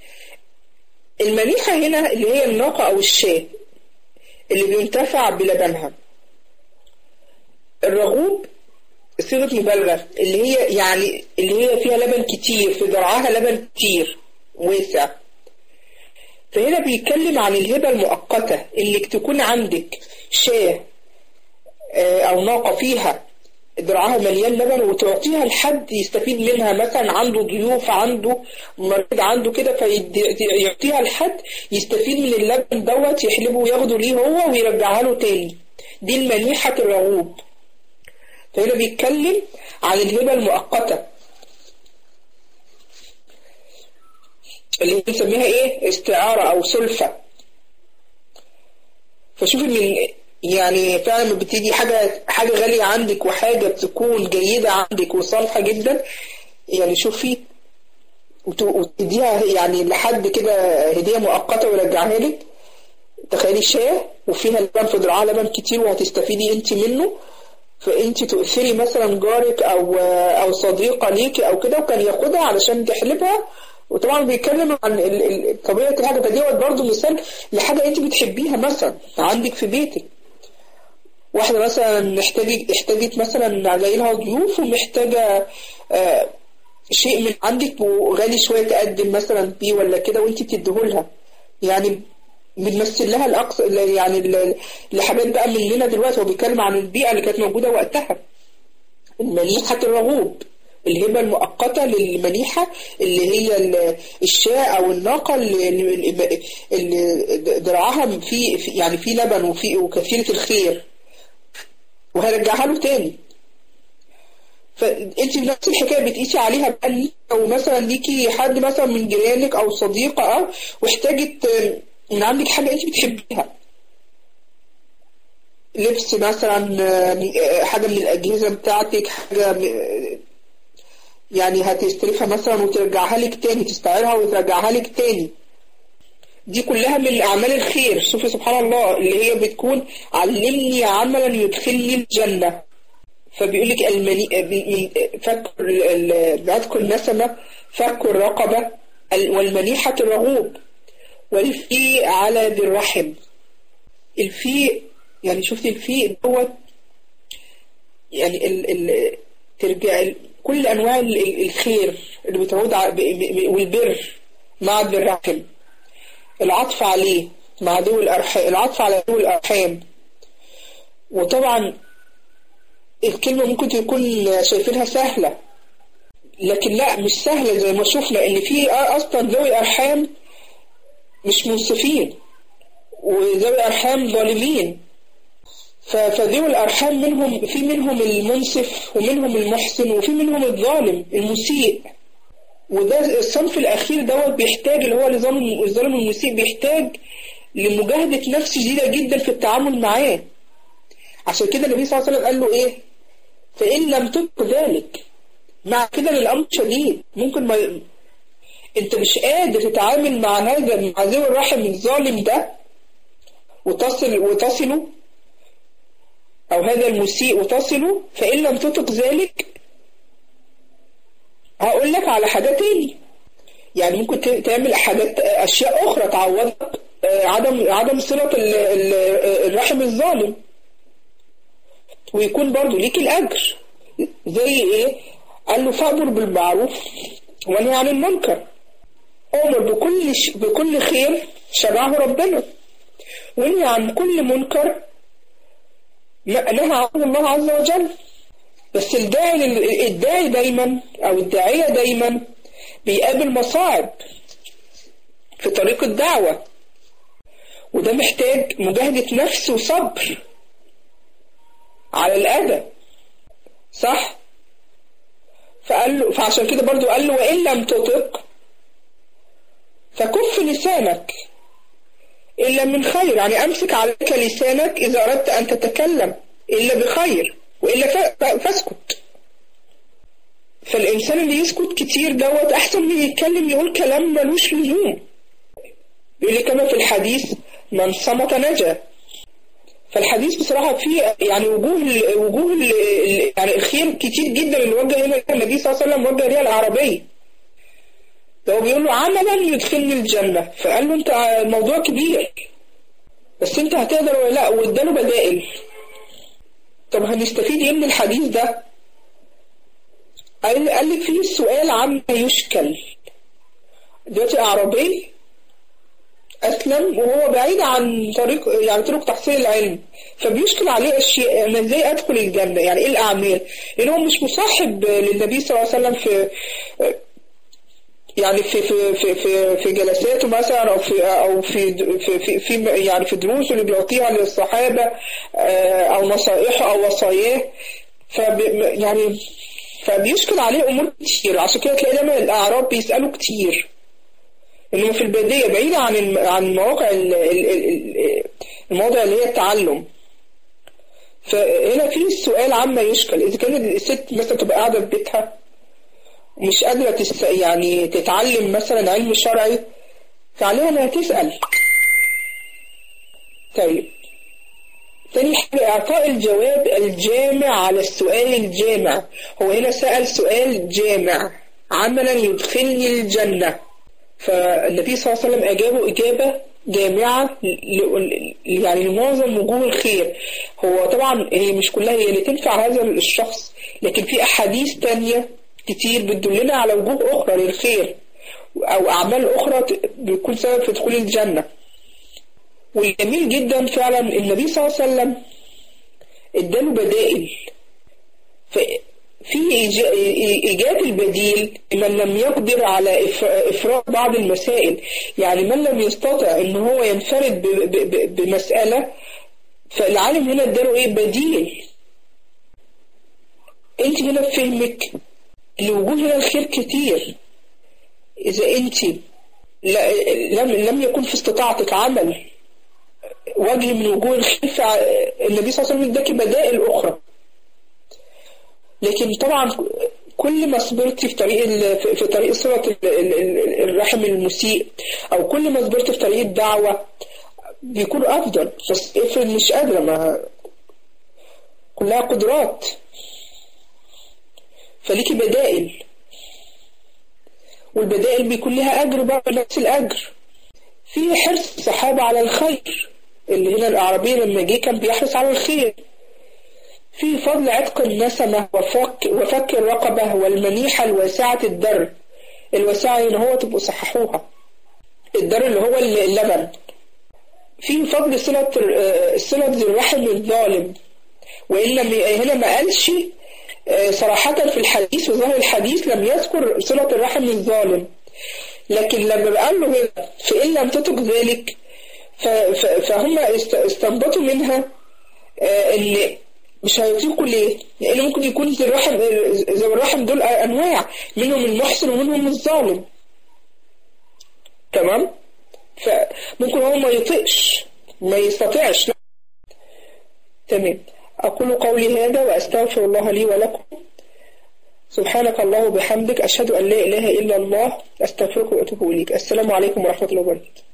المنيحة هنا اللي هي الناقة أو الشاة اللي بينتفع بلبنها الرغوب صيغة مبالغة اللي هي يعني اللي هي فيها لبن كتير في ذرعها لبن كتير واسع فهنا بيتكلم عن الهبة المؤقتة انك تكون عندك شاة آه، او ناقة فيها ذراعها مليان لبن وتعطيها لحد يستفيد منها مثلا عنده ضيوف عنده مريض عنده كده فيعطيها لحد يستفيد من اللبن دوت يحلبه وياخده ليه هو ويرجعها له تاني دي المنيحة الرغوب فهنا بيتكلم عن الهبة المؤقتة اللي بنسميها ايه استعارة او سلفة فشوف من يعني فعلا لما بتيجي حاجة حاجة غالية عندك وحاجة تكون جيدة عندك وصالحة جدا يعني شوفي وت- وتديها يعني لحد كده هدية مؤقتة ويرجعها لك تخيلي شاة وفيها لبن في ذراعها لبن كتير وهتستفيدي انت منه فانت تؤثري مثلا جارك او او صديقة ليكي او كده وكان ياخدها علشان تحلبها وطبعا بيتكلم عن ال- ال- طبيعة الحاجة فديت برضه مثال لحاجة انت بتحبيها مثلا عندك في بيتك واحدة مثلا احتاجت احتاجت مثلا جاي لها ضيوف ومحتاجة آه شيء من عندك وغالي شوية تقدم مثلا بيه ولا كده وانت بتديهولها يعني بنمثل لها الأقصى يعني ال- الحاجات بقى مننا دلوقتي هو بيتكلم عن البيئة اللي كانت موجودة وقتها المنيحة الرغوب الهبة المؤقتة للمنيحة اللي هي ال- الشاة أو الناقة اللي, اللي, اللي درعها في في- يعني في لبن وفي وكثيرة الخير وهرجعها له تاني فانت بنفس الحكايه بتقيسي عليها بقى إن او مثلا ليكي حد مثلا من جيرانك او صديقه او واحتاجت آه، من عندك حاجه انت بتحبيها لبس مثلا آه، حاجه من الاجهزه بتاعتك حاجه م- يعني هتستلفها مثلا وترجعها لك تاني تستعيرها وترجعها لك تاني دي كلها من أعمال الخير شوفي سبحان الله اللي هي بتكون علمني عملا يدخلني الجنة فبيقول لك المني... من- فك ال- ال- بعتق النسمة فك الرقبة ال- والمنيحة الرغوب والفي على ذي الرحم الفي يعني شفتي الفي دوت يعني ال ال ترجع ال- كل انواع ال- ال- الخير اللي بتعود ع- ب- ب- والبر مع ذي الرحم العطف عليه مع ذوي الارحام العطف على ذوي الارحام وطبعا الكلمة ممكن تكون شايفينها سهلة لكن لا مش سهلة زي ما شفنا ان في اصلا ذوي ارحام مش منصفين وذوي ارحام ظالمين ف- فذوي الارحام منهم في منهم المنصف ومنهم المحسن وفي منهم الظالم المسيء وده الصنف الاخير دوت بيحتاج اللي هو الظالم الظالم المسيء بيحتاج لمجاهدة نفس شديدة جدا في التعامل معاه عشان كده النبي صلى الله عليه وسلم قال له ايه فإن لم تطق ذلك مع كده إن الأمر شديد ممكن ما ي... انت مش قادر تتعامل مع هذا مع ذوي الرحم الظالم ده وتصل وتصله أو هذا المسيء وتصله فإن لم تطق ذلك هقول لك على حاجة تاني يعني ممكن ت- تعمل حاجات أشياء أخرى تعوضك آه، عدم عدم صلة ال- ال- الرحم الظالم ويكون برضو ليك الأجر زي إيه؟ قال له فأمر بالمعروف ونهي عن المنكر أمر بكل ش... بكل خير شرعه ربنا ونهي عن كل منكر ما- نهى عنه الله عز وجل بس الداعي لل- الداعي دايما أو الداعية دايما بيقابل مصاعب في طريق الدعوة وده محتاج مجاهدة نفس وصبر على الأذى صح فقال له فعشان كده برضو قال له وإن لم تطق فكف لسانك إلا من خير يعني أمسك عليك لسانك إذا أردت أن تتكلم إلا بخير وإلا ف- ف- فاسكت فالإنسان اللي يسكت كتير دوت أحسن من يتكلم يقول كلام ملوش لزوم بيقول لي كما في الحديث من صمت نجا فالحديث بصراحة فيه يعني وجوه ال وجوه ال يعني الخير كتير جدا اللي وجه هنا النبي صلى الله عليه وسلم وجه ليها العربية ده هو بيقول له عملا يدخلني الجنة فقال له انت الموضوع كبير بس انت هتقدر ولا لا واداله بدائل طب هنستفيد ايه من الحديث ده قال قال لك فيه السؤال عما يشكل دلوقتي أعرابي أسلم وهو بعيد عن طريق يعني طرق تحصيل العلم فبيشكل عليه أشياء أنا إزاي أدخل الجنة يعني إيه الأعمال لأن هو مش مصاحب للنبي صلى الله عليه وسلم في يعني في في في في, في جلساته مثلا او في او في في في, في يعني في دروسه اللي بيعطيها للصحابه او نصائحه او وصاياه فب يعني فبيشكل عليه امور كتير عشان كده تلاقي دايما الاعراب بيسالوا كتير انه في الباديه بعيده عن عن مواقع المواضع اللي هي التعلم فهنا في السؤال عما يشكل اذا كانت الست مثلا تبقى قاعده في بيتها مش قادرة تس... يعني تتعلم مثلا علم شرعي فعليها انها تسأل طيب تاني حاجة إعطاء الجواب الجامع على السؤال الجامع هو هنا سأل سؤال جامع عملا يدخلني الجنة فالنبي صلى الله عليه وسلم أجابه إجابة جامعة يعني لمعظم وجوه الخير هو طبعا هي مش كلها هي اللي تنفع هذا الشخص لكن في أحاديث تانية كتير بتدلنا على وجوه أخرى للخير أو أعمال أخرى بيكون سبب في دخول الجنة والجميل جدا فعلا النبي صلى الله عليه وسلم اداله بدائل في إيجاد البديل من لم يقدر على إفراغ بعض المسائل يعني من لم يستطع إن هو ينفرد بمسألة فالعالم هنا اداله إيه بديل أنت هنا في فهمك الوجود هنا الخير كتير إذا أنت لم لم يكن في استطاعتك عمل وجه من وجوه الخير فالنبي صلى الله عليه وسلم اداك بدائل أخرى لكن طبعا كل ما صبرتي في طريق في طريق صلة الرحم المسيء أو كل ما صبرتي في طريق الدعوة بيكون أفضل بس افرض مش قادرة ما كلها قدرات فليكي بدائل والبدائل بيكون لها أجر بقى نفس الأجر في حرص الصحابة على الخير اللي هنا الأعرابي لما جه كان بيحرص على الخير في فضل عتق النسمة وفك, وفك الرقبة والمنيحة الواسعة الدر الواسعة اللي هو تبقوا صححوها الدر اللي هو اللبن في فضل صلة صلة الرحم الظالم وإن هنا ما قالش صراحة في الحديث وظاهر الحديث لم يذكر صلة الرحم الظالم لكن لما قال له هنا فإن لم تترك ذلك فهم استنبطوا منها ان مش هيطيقوا ليه؟ لأن ممكن يكون ذي الرحم ذوي الرحم دول أنواع منهم المحسن ومنهم الظالم تمام؟ فممكن هو ما يطيقش ما يستطيعش تمام أقول قولي هذا وأستغفر الله لي ولكم سبحانك الله وبحمدك أشهد أن لا إله إلا الله أستغفرك وأتوب إليك السلام عليكم ورحمة الله وبركاته